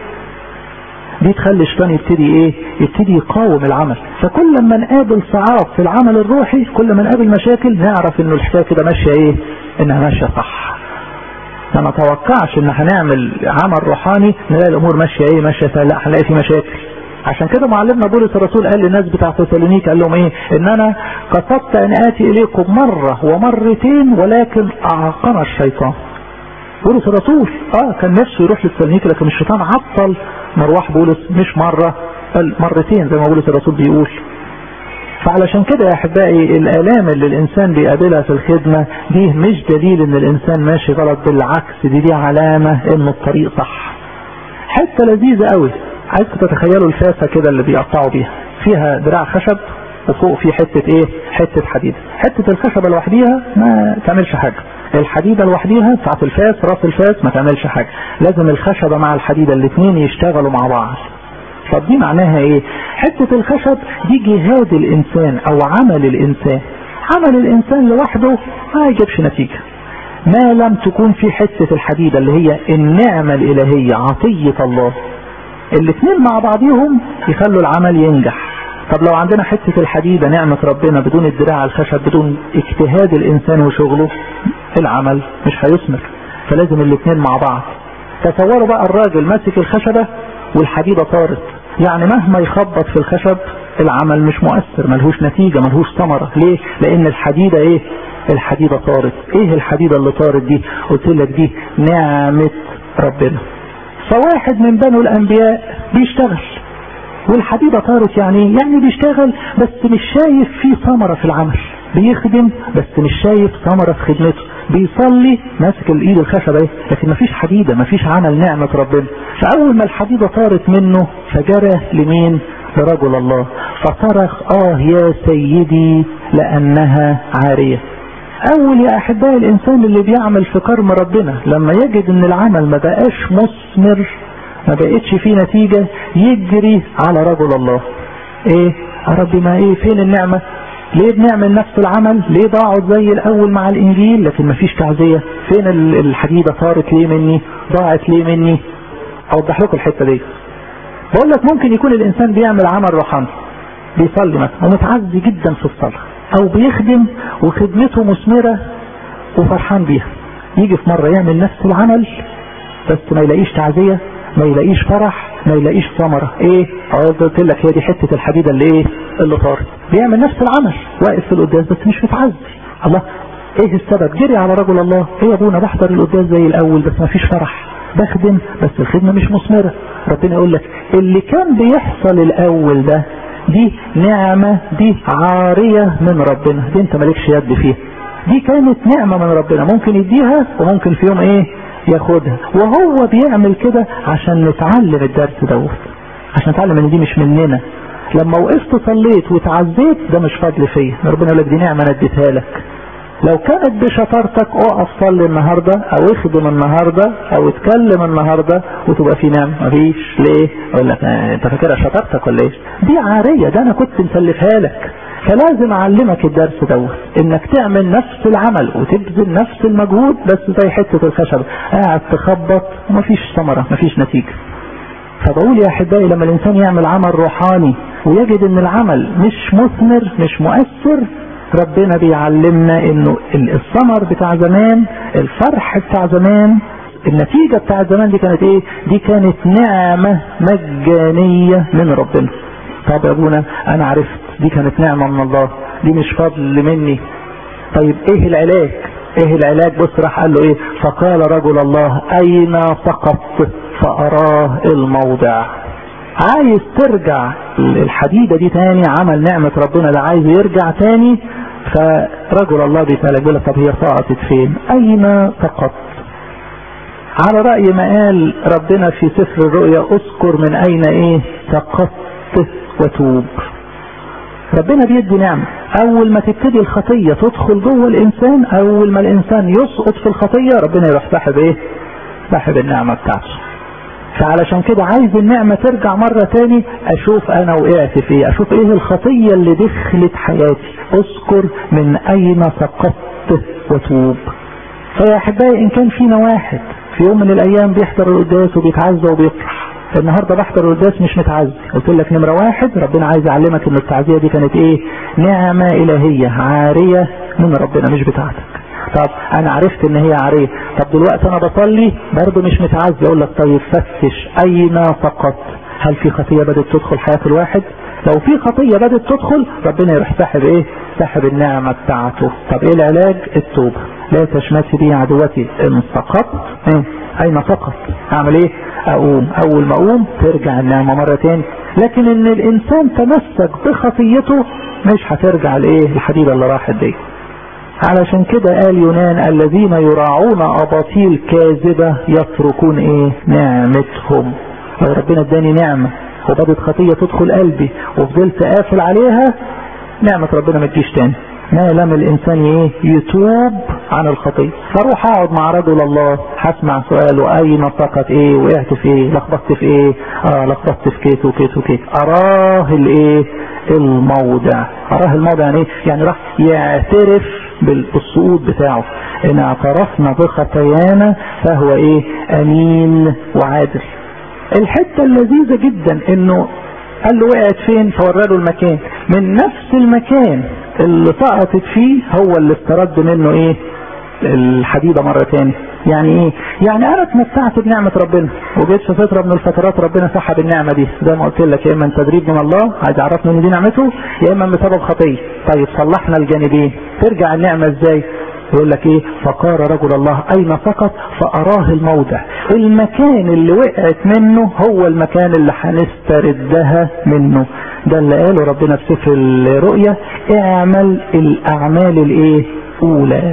دي تخلي الشيطان يبتدي ايه يبتدي يقاوم العمل فكل ما نقابل صعاب في العمل الروحي كل ما نقابل مشاكل نعرف انه الحكايه كده ماشيه ايه انها ماشيه صح ما نتوقعش ان هنعمل عمل روحاني نلاقي الامور ماشيه ايه ماشيه لا هنلاقي في مشاكل عشان كده معلمنا بولس الرسول قال للناس بتاع تسالونيك قال لهم ايه ان انا قصدت ان اتي اليكم مره ومرتين ولكن اعاقنا الشيطان بولس الرسول اه كان نفسه يروح للتسالونيك لكن الشيطان عطل مروح بولس مش مره بل مرتين زي ما بولس الرسول بيقول فعلشان كده يا احبائي الالام اللي الانسان بيقابلها في الخدمة دي مش دليل ان الانسان ماشي غلط بالعكس دي دي علامة ان الطريق صح حتة لذيذة قوي عايزكم تتخيلوا الفاسة كده اللي بيقطعوا بيها فيها دراع خشب وفوق في حتة ايه حتة حديد حتة الخشبة لوحديها ما تعملش حاجة الحديدة لوحديها بتاعت الفاس راس الفاس ما تعملش حاجة لازم الخشبة مع الحديدة الاثنين يشتغلوا مع بعض طب دي معناها ايه حتة الخشب دي جهاد الانسان او عمل الانسان عمل الانسان لوحده ما يجيبش نتيجة ما لم تكون في حتة الحديدة اللي هي النعمة الالهية عطية الله الاثنين مع بعضهم يخلوا العمل ينجح طب لو عندنا حتة الحديدة نعمة ربنا بدون الدراع الخشب بدون اجتهاد الانسان وشغله العمل مش هيثمر فلازم الاثنين مع بعض تصوروا بقى الراجل ماسك الخشبة والحديدة طارت يعني مهما يخبط في الخشب العمل مش مؤثر ملهوش نتيجة ملهوش ثمرة ليه لان الحديدة ايه الحديدة طارت ايه الحديدة اللي طارت دي قلت لك دي نعمة ربنا فواحد من بنو الانبياء بيشتغل والحديدة طارت يعني يعني بيشتغل بس مش شايف فيه ثمرة في العمل بيخدم بس مش شايف ثمرة في خدمته بيصلي ماسك الايد الخشبة ايه لكن مفيش حديدة مفيش عمل نعمة ربنا فاول ما الحديدة طارت منه فجرى لمين لرجل الله فصرخ اه يا سيدي لانها عارية اول يا احبائي الانسان اللي بيعمل في كرم ربنا لما يجد ان العمل ما بقاش مثمر ما بقتش فيه نتيجة يجري على رجل الله ايه يا ربي ما ايه فين النعمة ليه بنعمل نفس العمل ليه ضاعوا زي الاول مع الانجيل لكن ما فيش تعزية فين الحديدة طارت ليه مني ضاعت ليه مني اوضح لكم الحتة دي بقول لك ممكن يكون الانسان بيعمل عمل روحاني بيصلي مثلا ومتعزي جدا في الصلاة او بيخدم وخدمته مثمرة وفرحان بيها يجي في مرة يعمل نفس العمل بس ما يلاقيش تعزية ما يلاقيش فرح ما يلاقيش ثمرة ايه قلت لك هي دي حتة الحديدة اللي ايه اللي طارت بيعمل نفس العمل واقف في القداس بس مش متعزي الله ايه السبب جري على رجل الله ايه يا ابونا بحضر القداس زي الاول بس ما فيش فرح بخدم بس الخدمة مش مثمرة ربنا يقول لك اللي كان بيحصل الاول ده دي نعمة دي عارية من ربنا دي انت مالكش يد فيها دي كانت نعمة من ربنا ممكن يديها وممكن في يوم ايه ياخدها وهو بيعمل كده عشان نتعلم الدرس دوت عشان نتعلم ان دي مش مننا لما وقفت صليت وتعزيت ده مش فضل فيا ربنا يقول لك دي نعمة انا اديتها لك لو كانت بشطارتك اقف صلي النهارده او اخدم النهارده او اتكلم النهارده وتبقى في نعمه مفيش ليه؟ اقول لك اه انت فاكرها شطارتك ولا ايه؟ دي عاريه ده انا كنت مسلفها لك فلازم اعلمك الدرس دوت انك تعمل نفس العمل وتبذل نفس المجهود بس زي حته الخشب قاعد تخبط ومفيش ثمره مفيش نتيجه فبقول يا احبائي لما الانسان يعمل عمل روحاني ويجد ان العمل مش مثمر مش مؤثر ربنا بيعلمنا انه الثمر بتاع زمان الفرح بتاع زمان النتيجة بتاع زمان دي كانت ايه دي كانت نعمة مجانية من ربنا طب يا ابونا انا عرفت دي كانت نعمة من الله دي مش فضل مني طيب ايه العلاج ايه العلاج بص راح قال له ايه فقال رجل الله اين سقط فاراه الموضع عايز ترجع الحديدة دي تاني عمل نعمة ربنا ده عايز يرجع تاني فرجل الله بيسألك بيقول طب هي سقطت فين اين سقط على رأي ما قال ربنا في سفر الرؤيا اذكر من اين ايه سقطت وتوب ربنا بيدي نعمة اول ما تبتدي الخطية تدخل جوه الانسان اول ما الانسان يسقط في الخطية ربنا يروح ساحب ايه ساحب النعمة بتاعته فعلشان كده عايز النعمة ترجع مرة تاني اشوف انا وقعت في ايه اشوف ايه الخطية اللي دخلت حياتي اذكر من اين سقطت وتوب فيا احبائي ان كان فينا واحد في يوم من الايام بيحضر القداس وبيتعزى وبيفرح النهارده بحضر القداس مش متعزي قلت لك نمره واحد ربنا عايز يعلمك ان التعزيه دي كانت ايه نعمه الهيه عاريه من ربنا مش بتاعتك طب انا عرفت ان هي عاريه طب دلوقتي انا بصلي برضه مش متعزي اقول لك طيب فتش اين سقط هل في خطيه بدات تدخل حياه الواحد لو في خطيه بدات تدخل ربنا يروح ساحب ايه ساحب النعمه بتاعته طب ايه العلاج التوبه لا تشمتي بي عدوتي ان سقطت ايه اين سقط اعمل ايه اقوم اول ما اقوم ترجع النعمه مره تاني لكن ان الانسان تمسك بخطيته مش هترجع لايه الحديده اللي راحت دي علشان كده قال يونان الذين يراعون اباطيل كاذبه يتركون ايه نعمتهم لو ربنا اداني نعمه وبدت خطيه تدخل قلبي وفضلت قافل عليها نعمه ربنا ما تجيش تاني ما لم الانسان ايه يتوب عن الخطيه فاروح اقعد مع رجل الله هسمع سؤاله اين سقط ايه وقعت في ايه لخبطت في ايه اه لخبطت في كيت وكيت وكيت اراه الايه الموضع اراه الموضع يعني ايه يعني راح يعترف بالسقوط بتاعه ان اعترفنا بخطايانا فهو ايه امين وعادل الحته اللذيذه جدا انه قال له وقعت فين فوراله المكان من نفس المكان اللي سقطت فيه هو اللي استرد منه ايه الحديدة مرة تاني يعني ايه يعني انا اتمتعت بنعمة ربنا وجيت في فترة من الفترات ربنا سحب النعمة دي زي ما قلت لك يا اما تدريب من الله عايز يعرفني ان دي نعمته يا اما بسبب خطية طيب صلحنا الجانبين ترجع النعمة ازاي يقول لك ايه فقال رجل الله اين سقط فاراه الموضع المكان اللي وقعت منه هو المكان اللي هنستردها منه ده اللي قاله ربنا في سفر الرؤيا اعمل الاعمال الايه اولى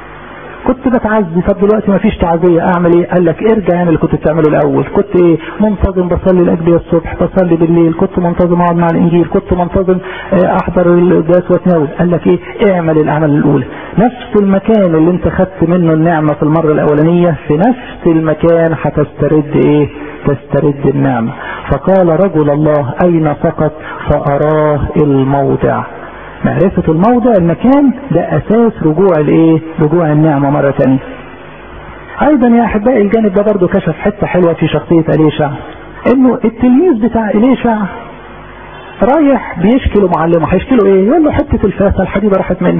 كنت بتعزي طب دلوقتي ما فيش تعزيه اعمل ايه قال لك ارجع اعمل اللي كنت بتعمله الاول كنت ايه منتظم بصلي الاجبيه الصبح بصلي بالليل كنت منتظم اقعد مع الانجيل كنت منتظم احضر القداس واتناول قال لك ايه اعمل الاعمال الاولى نفس المكان اللي انت خدت منه النعمه في المره الاولانيه في نفس المكان هتسترد ايه تسترد النعمه فقال رجل الله اين سقط فاراه الموضع معرفة الموضع المكان ده اساس رجوع الايه رجوع النعمة مرة ثانية ايضا يا احبائي الجانب ده برضه كشف حتة حلوة في شخصية اليشع انه التلميذ بتاع اليشع رايح بيشكي له معلمه هيشكي له ايه يقول له حتة الفاسة الحديدة راحت منه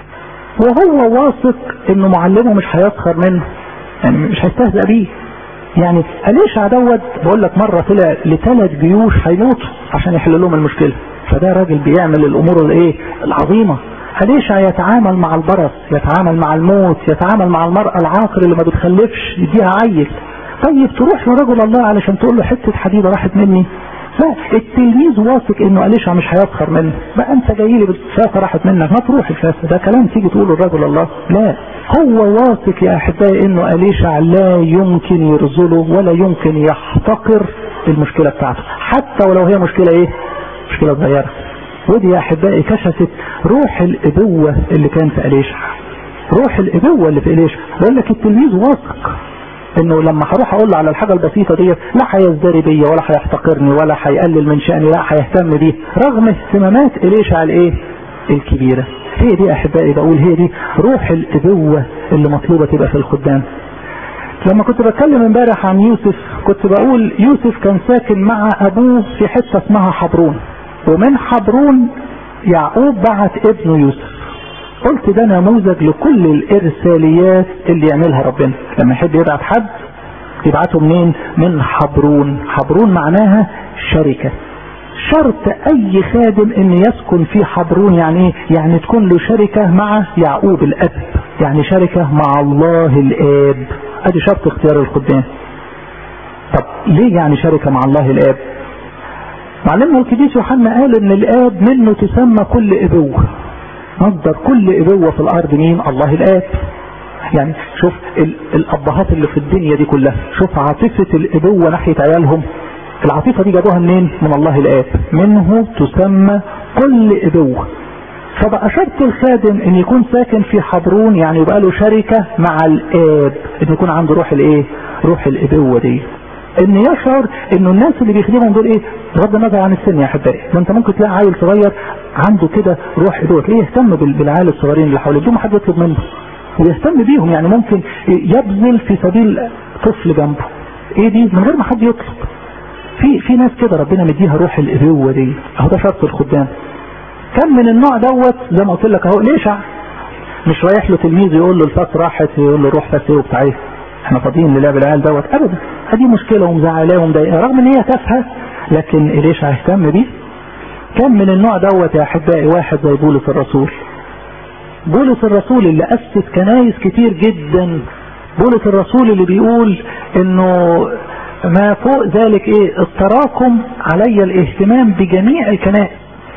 وهو واثق انه معلمه مش هيسخر منه يعني مش هيستهزأ بيه يعني اليشع دوت بقول لك مرة طلع لثلاث جيوش هيموتوا عشان يحل لهم المشكلة فده راجل بيعمل الامور الايه العظيمه أليشع يتعامل مع البرص يتعامل مع الموت يتعامل مع المرأة العاقر اللي ما بتخلفش يديها عيل طيب تروح لرجل الله علشان تقول له حته حديده راحت مني لا التلميذ واثق انه اليشع مش هيسخر منه بقى انت جاي لي بالفاسه راحت منك ما تروح الفاسه ده كلام تيجي تقوله لرجل الله لا هو واثق يا احبائي انه اليشع لا يمكن يرزله ولا يمكن يحتقر المشكله بتاعته حتى ولو هي مشكله ايه مشكله صغيره ودي يا احبائي كشفت روح الابوه اللي كان في اليشع روح الابوه اللي في اليشع بقول لك التلميذ واثق انه لما هروح اقول له على الحاجه البسيطه ديت لا هيزدري بيا ولا هيحتقرني ولا هيقلل من شاني لا هيهتم بيه رغم اهتمامات اليشع الايه الكبيره هي دي احبائي بقول هي دي روح الابوه اللي مطلوبه تبقى في الخدام لما كنت بتكلم امبارح عن يوسف كنت بقول يوسف كان ساكن مع ابوه في حته اسمها حبرون ومن حبرون يعقوب بعت ابنه يوسف قلت ده نموذج لكل الارساليات اللي يعملها ربنا لما يحب يبعت حد يبعته منين من حبرون حبرون معناها شركة شرط اي خادم ان يسكن في حبرون يعني ايه يعني تكون له شركة مع يعقوب الاب يعني شركة مع الله الاب ادي شرط اختيار الخدام طب ليه يعني شركة مع الله الاب معلمنا القديس يوحنا قال ان الاب منه تسمى كل ابوه مصدر كل ابوه في الارض مين الله الاب يعني شوف الابهات اللي في الدنيا دي كلها شوف عاطفة الابوة ناحية عيالهم العاطفة دي جابوها منين من الله الاب منه تسمى كل ابوة فبقى شرط الخادم ان يكون ساكن في حبرون يعني يبقى له شركة مع الاب ان يكون عنده روح الايه روح الابوة دي ان يشعر انه الناس اللي بيخدمهم دول ايه بغض النظر عن السن يا احبائي ده انت ممكن تلاقي عيل صغير عنده كده روح دوت ليه يهتم بالعيال الصغيرين اللي حواليه بدون ما حد يطلب منه ويهتم بيهم يعني ممكن يبذل في سبيل طفل جنبه ايه دي من غير ما حد يطلب في في ناس كده ربنا مديها روح الابوه دي اهو ده شرط الخدام كان من النوع دوت زي ما قلت لك اهو ليش مش رايح له تلميذ يقول له الفاس راحت يقول له روح فاس ايه وبتاع ايه احنا فاضيين للعب العيال دوت ابدا هذه مشكله ومزعلاه ومضايقاه رغم ان هي تافهه لكن ليش هيهتم بيه كان من النوع دوت يا احبائي واحد زي بولس الرسول بولس الرسول اللي اسس كنايس كتير جدا بولس الرسول اللي بيقول انه ما فوق ذلك ايه التراكم علي الاهتمام بجميع الكنائس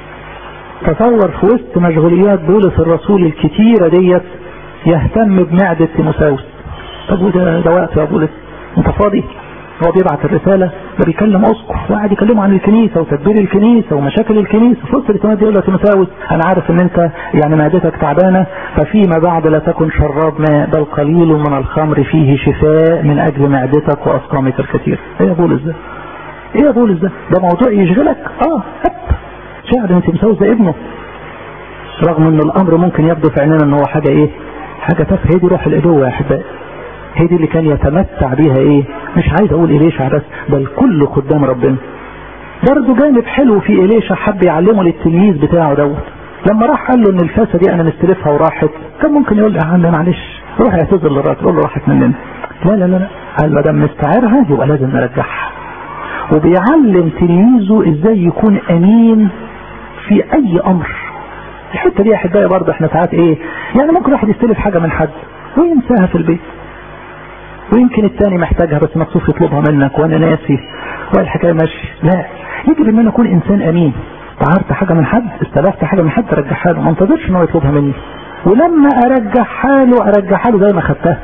تصور في وسط مشغوليات بولس الرسول الكتيرة ديت يهتم بمعدة تيموساوس طب وده ده وقت يا بولس انت فاضي هو بيبعت الرسالة ده بيكلم اسقف وقاعد يكلمه عن الكنيسة وتدبير الكنيسة ومشاكل الكنيسة في وسط الرسالة دي يقول له تيموساوس انا عارف ان انت يعني معدتك تعبانة ففيما بعد لا تكن شراب ماء بل قليل من الخمر فيه شفاء من اجل معدتك واسقامك الكثير ايه يا بولس ده ايه يا بولس ده ده موضوع يشغلك اه هب شاعر ان تيموساوس ده ابنه رغم ان الامر ممكن يبدو في عيننا ان هو حاجة ايه حاجة تافهة هي دي روح الابوة يا احبائي هي دي اللي كان يتمتع بيها ايه مش عايز اقول اليشع بس بل كل قدام ربنا برضه جانب حلو في اليشع حب يعلمه للتلميذ بتاعه دوت لما راح قال له ان الفاسه دي انا مستلفها وراحت كان ممكن يقول يا عم معلش روح اعتذر للراجل قول له راحت مننا لا لا لا لا قال ما دام مستعيرها يبقى لازم نرجعها وبيعلم تلميذه ازاي يكون امين في اي امر الحته دي يا احبائي برضه احنا ساعات ايه يعني ممكن واحد يستلف حاجه من حد وينساها في البيت ويمكن الثاني محتاجها بس مكسوف يطلبها منك وانا ناسي والحكايه ماشي لا يجب ان انا اكون انسان امين طهرت حاجه من حد استلفت حاجه من حد ارجعها له ما انتظرش ان هو يطلبها مني ولما ارجعها له ارجعها له زي ما خدتها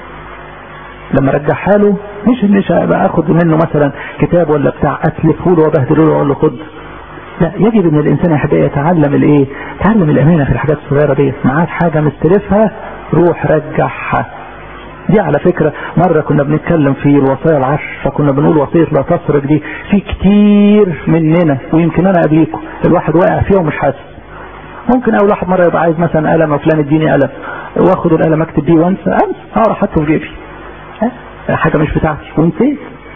لما ارجعها له مش مش ابقى اخد منه مثلا كتاب ولا بتاع اتلفه له وابهدله له واقول له خد لا يجب ان الانسان يا حبايبي يتعلم الايه يتعلم الامانه في الحاجات الصغيره ديت معاك حاجه مستلفها روح رجعها دي على فكرة مرة كنا بنتكلم في الوصايا العشر فكنا بنقول وصية لا تسرق دي في كتير مننا ويمكن انا قبليكم الواحد واقع فيها ومش حاسس ممكن اول واحد مرة يبقى عايز مثلا قلم وفلان اديني قلم واخد القلم اكتب بيه وانسى انسى اقرا حطه في جيبي حاجة مش بتاعتي ونسيت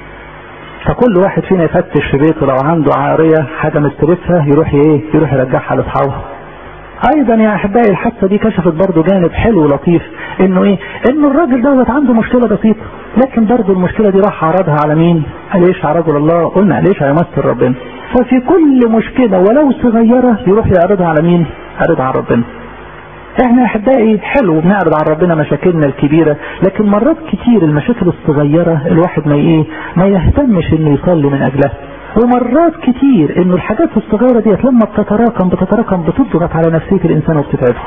فكل واحد فينا يفتش في بيته لو عنده عارية حاجة مستلفها يروح ايه يروح يرجعها لاصحابه ايضا يا احبائي الحادثه دي كشفت برضه جانب حلو ولطيف انه ايه انه الراجل دوت عنده مشكله بسيطه لكن برضه المشكله دي راح عرضها على مين قال ايش على رجل الله قلنا ليش هيمثل ربنا ففي كل مشكله ولو صغيره يروح يعرضها على مين يعرضها على ربنا احنا احبائي حلو بنعرض عن ربنا مشاكلنا الكبيره لكن مرات كتير المشاكل الصغيره الواحد ما ايه ما يهتمش انه يصلي من اجلها ومرات كتير انه الحاجات الصغيره ديت لما بتتراكم بتتراكم بتضغط على نفسيه الانسان وبتتعبه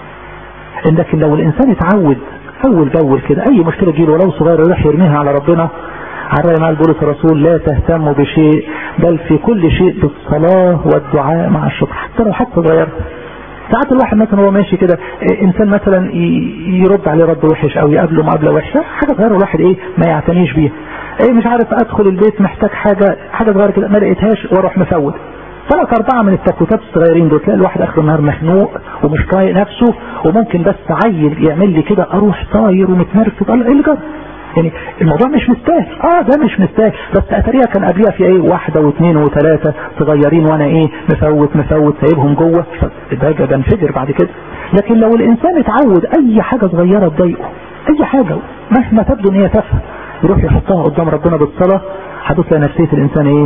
لكن لو الانسان اتعود اول باول كده اي مشكله تجيله ولو صغيره يروح يرميها على ربنا على ما بولس الرسول لا تهتموا بشيء بل في كل شيء بالصلاه والدعاء مع الشكر حتى لو حتى صغيره ساعات الواحد مثلا هو ماشي كده انسان مثلا يرد عليه رد وحش او يقابله مقابله وحشه حاجه صغيره الواحد ايه ما يعتنيش بيها ايه مش عارف ادخل البيت محتاج حاجه حاجه صغيره كده ما لقيتهاش واروح مفوت ثلاث اربعه من التفوتات الصغيرين دول تلاقي الواحد اخر النهار مخنوق ومش طايق نفسه وممكن بس عيل يعمل لي كده اروح طاير ومتنرفز ايه اللي جرى؟ يعني الموضوع مش مستاهل اه ده مش مستاهل بس اتاريها كان قبلها في ايه واحده واثنين وثلاثه صغيرين وانا ايه مفوت مفوت سايبهم جوه ده بنفجر بعد كده لكن لو الانسان اتعود اي حاجه صغيره تضايقه اي حاجه مهما تبدو ان هي تافهه يروح يحطها قدام ربنا بالصلاه هتطلع نفسيه الانسان ايه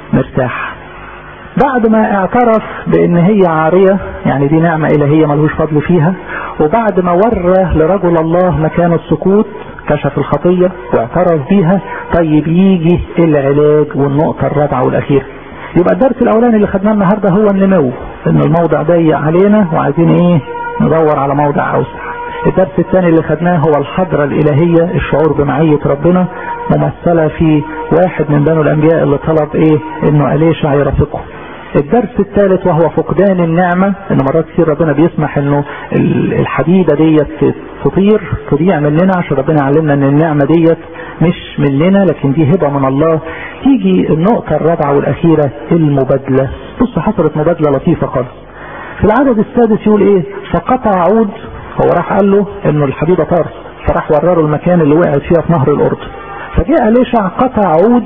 مرتاح بعد ما اعترف بان هي عارية يعني دي نعمة الهية ملهوش فضل فيها وبعد ما ورى لرجل الله مكان السكوت كشف الخطية واعترف بيها طيب يجي العلاج والنقطة الرابعة والاخيرة يبقى الدرس الاولاني اللي خدناه النهاردة هو النمو ان الموضع ضيق علينا وعايزين ايه ندور على موضع اوسع الدرس الثاني اللي خدناه هو الحضرة الالهية الشعور بمعية ربنا ممثلة في واحد من بنو الانبياء اللي طلب ايه انه اليشع يرافقه الدرس الثالث وهو فقدان النعمة ان مرات كتير ربنا بيسمح انه الحديدة ديت تطير تضيع مننا عشان ربنا يعلمنا ان النعمة ديت مش مننا لكن دي هبة من الله تيجي النقطة الرابعة والاخيرة المبادلة بص حصلت مبادلة لطيفة خالص في العدد السادس يقول ايه فقطع عود هو راح قال له انه الحديدة طارت فراح ورره المكان اللي وقعت فيها في نهر الاردن فجاء ليشع قطع عود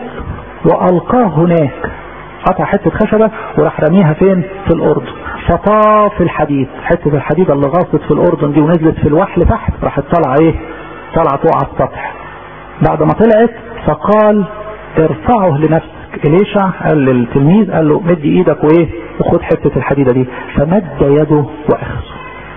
والقاه هناك قطع حتة خشبة وراح رميها فين في الأردن فطاف الحديد حتة الحديد اللي غاصت في الأردن دي ونزلت في الوحل تحت راحت طالعة ايه طلعت فوق على السطح بعد ما طلعت فقال ارفعه لنفسك إليشع قال للتلميذ قال له مد ايدك وايه وخد حتة الحديدة دي فمد يده واخذه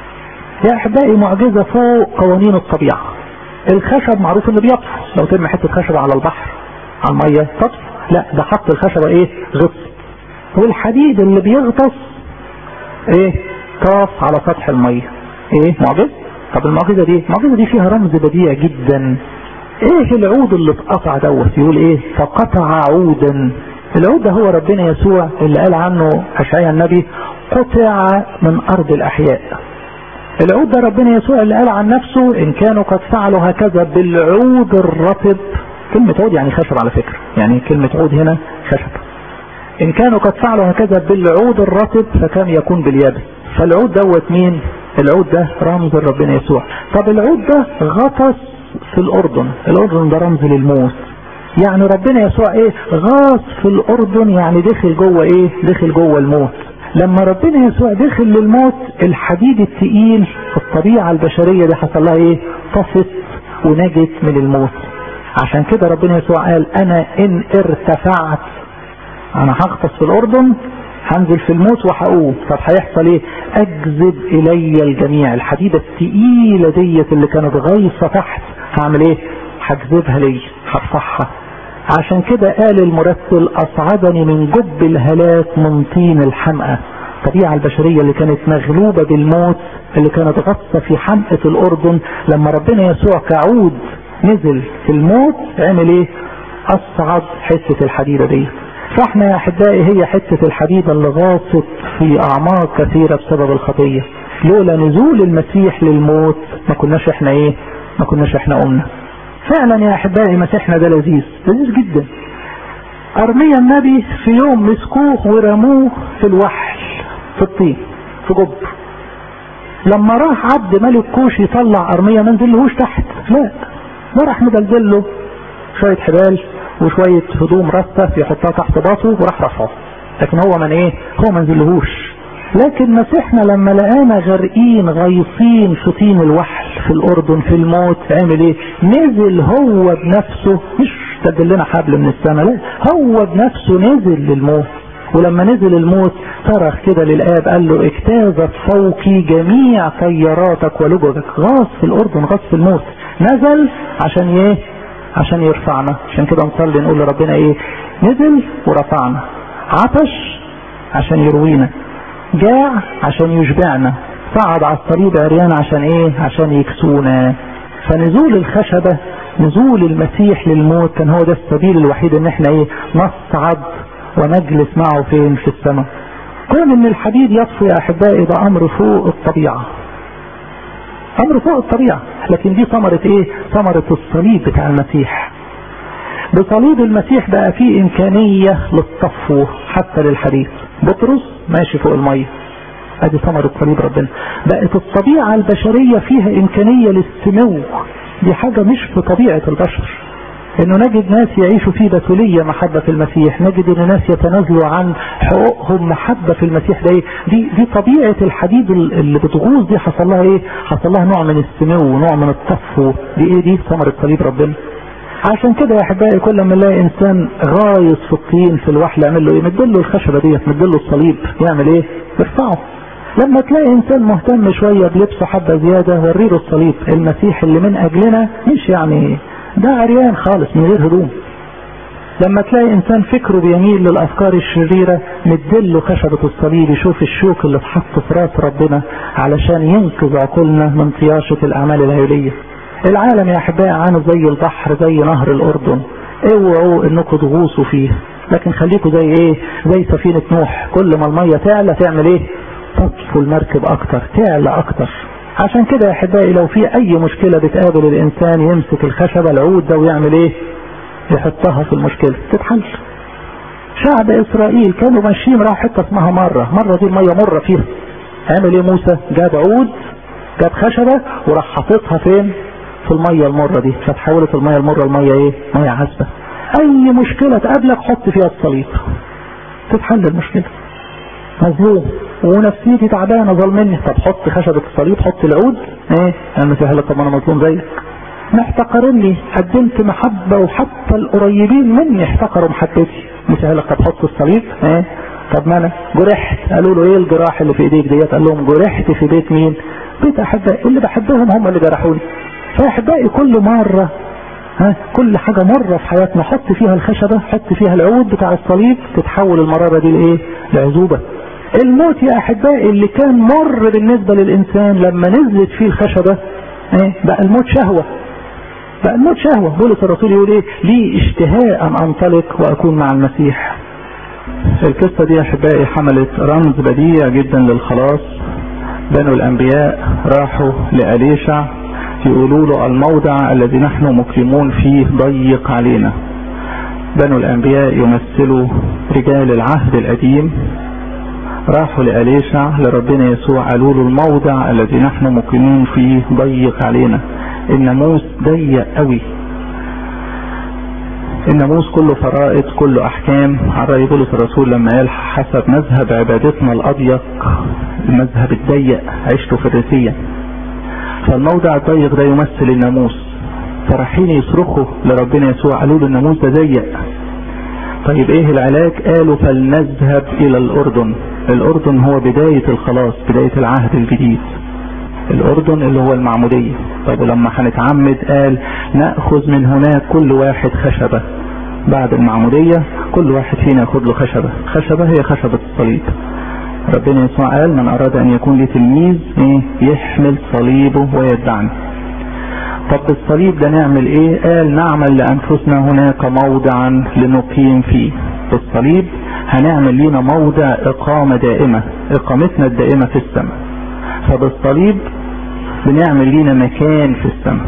يا احبائي معجزة فوق قوانين الطبيعة الخشب معروف انه بيطفو لو ترمي حتة خشب على البحر على المية تطفو لا ده حط الخشبة ايه غطس والحديد اللي بيغطس ايه طاف على سطح المية ايه معجزة طب المعجزة دي المعجزة دي فيها رمز بديع جدا ايه العود اللي اتقطع دوت يقول ايه فقطع عودا العود ده هو ربنا يسوع اللي قال عنه اشعياء النبي قطع من ارض الاحياء العود ده ربنا يسوع اللي قال عن نفسه ان كانوا قد فعلوا هكذا بالعود الرطب كلمة عود يعني خشب على فكرة يعني كلمة عود هنا خشب ان كانوا قد فعلوا هكذا بالعود الرطب فكم يكون باليابس فالعود دوت مين العود ده رمز ربنا يسوع طب العود ده غطس في الاردن الاردن ده رمز للموت يعني ربنا يسوع ايه غاص في الاردن يعني دخل جوه ايه دخل جوه الموت لما ربنا يسوع دخل للموت الحديد التقيل في الطبيعة البشرية دي حصل لها ايه طفت ونجت من الموت عشان كده ربنا يسوع قال انا ان ارتفعت انا هغطس في الاردن هنزل في الموت وهقوم طب هيحصل ايه اجذب الي الجميع الحديدة التقيلة ديت اللي كانت غيصة تحت هعمل ايه هجذبها لي هرفعها عشان كده قال المرتل اصعدني من جب الهلاك من طين الحمقى الطبيعة البشرية اللي كانت مغلوبة بالموت اللي كانت غصة في حمقى الاردن لما ربنا يسوع كعود نزل في الموت عمل ايه اصعد حتة الحديدة دي فاحنا يا احبائي هي حتة الحديدة اللي غاصت في اعماق كثيرة بسبب الخطية لولا نزول المسيح للموت ما كناش احنا ايه ما كناش احنا قمنا فعلا يا احبائي مسيحنا ده لذيذ لذيذ جدا ارميا النبي في يوم مسكوه ورموه في الوحل في الطين في جب لما راح عبد ملك كوش يطلع ارميا ما نزلهوش تحت لا ده راح مدلدل له شوية حبال وشوية هدوم رصة يحطها تحت باطه وراح رفعه لكن هو من ايه هو ما نزلهوش لكن مسيحنا لما لقانا غرقين غيصين في طين الوحل في الاردن في الموت عمل ايه نزل هو بنفسه مش تدلنا حبل من السماء لا هو بنفسه نزل للموت ولما نزل الموت صرخ كده للآب قال له اجتازت فوقي جميع طياراتك ولججك غاص في الأردن غاص في الموت نزل عشان ايه عشان يرفعنا عشان كده نصلي نقول لربنا ايه نزل ورفعنا عطش عشان يروينا جاع عشان يشبعنا صعد على الصليب عريان عشان ايه عشان يكسونا فنزول الخشبة نزول المسيح للموت كان هو ده السبيل الوحيد ان احنا ايه نصعد ونجلس معه فين في السماء كون ان الحديد يطفو يا احبائي ده امر فوق الطبيعة امر فوق الطبيعة لكن دي ثمرة ايه ثمرة الصليب بتاع المسيح بصليب المسيح بقى فيه امكانية للطفو حتى للحديد بطرس ماشي فوق المية ادي ثمرة صليب ربنا بقت الطبيعة البشرية فيها امكانية للسمو دي حاجة مش في طبيعة البشر انه نجد ناس يعيشوا في بتولية محبة في المسيح نجد ان ناس يتنازلوا عن حقوقهم محبة في المسيح ده دي دي طبيعة الحديد اللي بتغوص دي حصل لها ايه حصل لها نوع من السمو نوع من الطفو دي ايه دي ثمرة صليب ربنا عشان كده يا احبائي كل ما نلاقي انسان غايص في الطين في الوحل يعمل له ايه مدله الخشبة ديت مدله الصليب يعمل ايه يرفعه لما تلاقي انسان مهتم شوية بلبسه حبة زيادة وريله الصليب المسيح اللي من اجلنا مش يعني ده عريان خالص من غير هدوم لما تلاقي انسان فكره بيميل للافكار الشريرة مدله خشبة الصليب يشوف الشوك اللي اتحط في راس ربنا علشان ينقذ عقولنا من طياشة الاعمال الهيولية العالم يا احبائي عامل زي البحر زي نهر الاردن اوعوا انكم تغوصوا فيه لكن خليكم زي ايه زي سفينة نوح كل ما المية تعلى تعمل ايه تطفو المركب اكتر تعلى اكتر عشان كده يا احبائي لو في اي مشكلة بتقابل الانسان يمسك الخشبة العود ده ويعمل ايه يحطها في المشكلة تتحل شعب اسرائيل كانوا ماشيين راحوا حتة اسمها مرة مرة دي المية مرة فيها عمل ايه موسى جاب عود جاب خشبة وراح حاططها فين في المية المرة دي فتحولت المية المرة المية ايه مية عذبة اي مشكلة تقابلك حط فيها الصليب تتحل المشكلة مظلوم ونفسيتي تعبانه ظلمني طب حط خشبة الصليب حط العود ايه المسيح لك طب انا مظلوم زيك محتقرني قدمت محبة وحتى القريبين مني احتقروا محبتي المسيح لك طب حط الصليب ايه طب ما انا جرحت قالوا له ايه الجراح اللي في ايديك ديت قال لهم جرحت في بيت مين بيت احبائي اللي بحبهم هم اللي جرحوني فاحبائي كل مرة ها كل حاجة مرة في حياتنا حط فيها الخشبة حط فيها العود بتاع الصليب تتحول المرارة دي لايه لعزوبة الموت يا احبائي اللي كان مر بالنسبة للانسان لما نزلت فيه الخشبة ايه بقى الموت شهوة بقى الموت شهوة بولس الرسول يقول ايه لي اشتهاء ان انطلق واكون مع المسيح القصة دي يا احبائي حملت رمز بديع جدا للخلاص بنو الانبياء راحوا لأليشع يقولوا له الموضع الذي نحن مقيمون فيه ضيق علينا بنو الانبياء يمثلوا رجال العهد القديم راحوا لأليشع لربنا يسوع قالوا له الموضع الذي نحن مقيمين فيه ضيق علينا الناموس ضيق قوي الناموس كله فرائض كله احكام على رأي بولس الرسول لما قال حسب مذهب عبادتنا الاضيق المذهب الضيق عشته فريسيا فالموضع الضيق ده يمثل الناموس فرايحين يصرخوا لربنا يسوع قالوا له الناموس ده ضيق طيب ايه العلاج قالوا فلنذهب الى الاردن الاردن هو بداية الخلاص بداية العهد الجديد الاردن اللي هو المعمودية طيب ولما هنتعمد قال نأخذ من هناك كل واحد خشبة بعد المعمودية كل واحد فينا ياخد له خشبة خشبة هي خشبة الصليب ربنا يسوع قال من اراد ان يكون لي تلميذ ايه يحمل صليبه ويتبعني طب بالصليب ده نعمل ايه قال نعمل لانفسنا هناك موضعا لنقيم فيه بالصليب هنعمل لينا موضع اقامة دائمة اقامتنا الدائمة في السماء فبالصليب بنعمل لينا مكان في السماء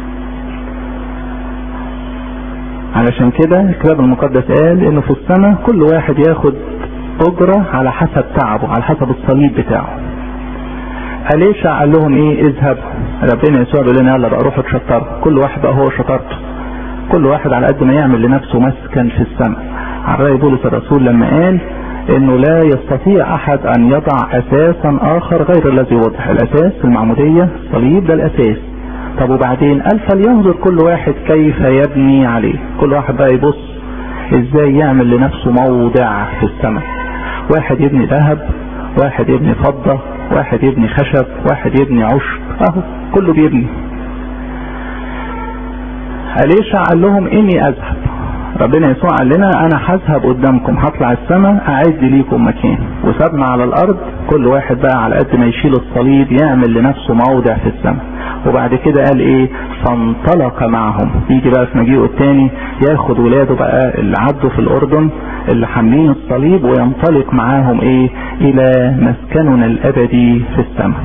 علشان كده الكتاب المقدس قال انه في السماء كل واحد ياخد اجرة على حسب تعبه على حسب الصليب بتاعه أليشع قال لهم ايه اذهبوا ربنا يسوع بيقول لنا يلا بقى روحوا تشطروا كل واحد بقى هو شطارته كل واحد على قد ما يعمل لنفسه مسكن في السماء على رأي بولس الرسول لما قال انه لا يستطيع احد ان يضع اساسا اخر غير الذي وضع الاساس المعمودية الصليب ده الاساس طب وبعدين قال فلينظر كل واحد كيف يبني عليه كل واحد بقى يبص ازاي يعمل لنفسه موضع في السماء واحد يبني ذهب واحد يبني فضة واحد يبني خشب واحد يبني عشب اهو كله بيبني أليشع قال لهم اني اذهب ربنا يسوع قال لنا انا هذهب قدامكم هطلع السماء اعد ليكم مكان وسابنا على الارض كل واحد بقى على قد ما يشيل الصليب يعمل لنفسه موضع في السماء وبعد كده قال ايه فانطلق معهم يجي بقى في مجيئه الثاني ياخد ولاده بقى اللي عدوا في الاردن اللي حاملين الصليب وينطلق معاهم ايه الى مسكننا الابدي في السماء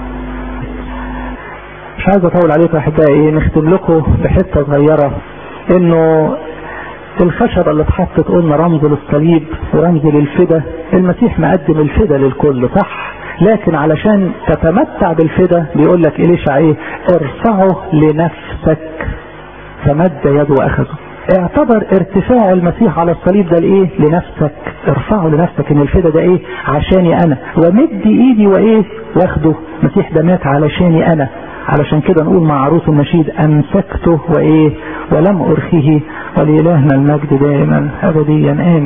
مش عايز اطول عليكم يا احبائي ايه نختم لكم بحته صغيره انه الخشبة اللي اتحطت قلنا رمز للصليب ورمز للفدا المسيح مقدم الفدا للكل صح لكن علشان تتمتع بالفدا بيقول لك إليشع ايه ارفعه لنفسك فمد يده واخذه اعتبر ارتفاع المسيح على الصليب ده لايه لنفسك ارفعه لنفسك ان الفدا ده ايه عشاني انا ومد ايدي وايه واخده المسيح ده مات علشاني انا علشان كده نقول مع عروس النشيد امسكته وايه ولم ارخيه ولإلهنا المجد دائما ابديا امين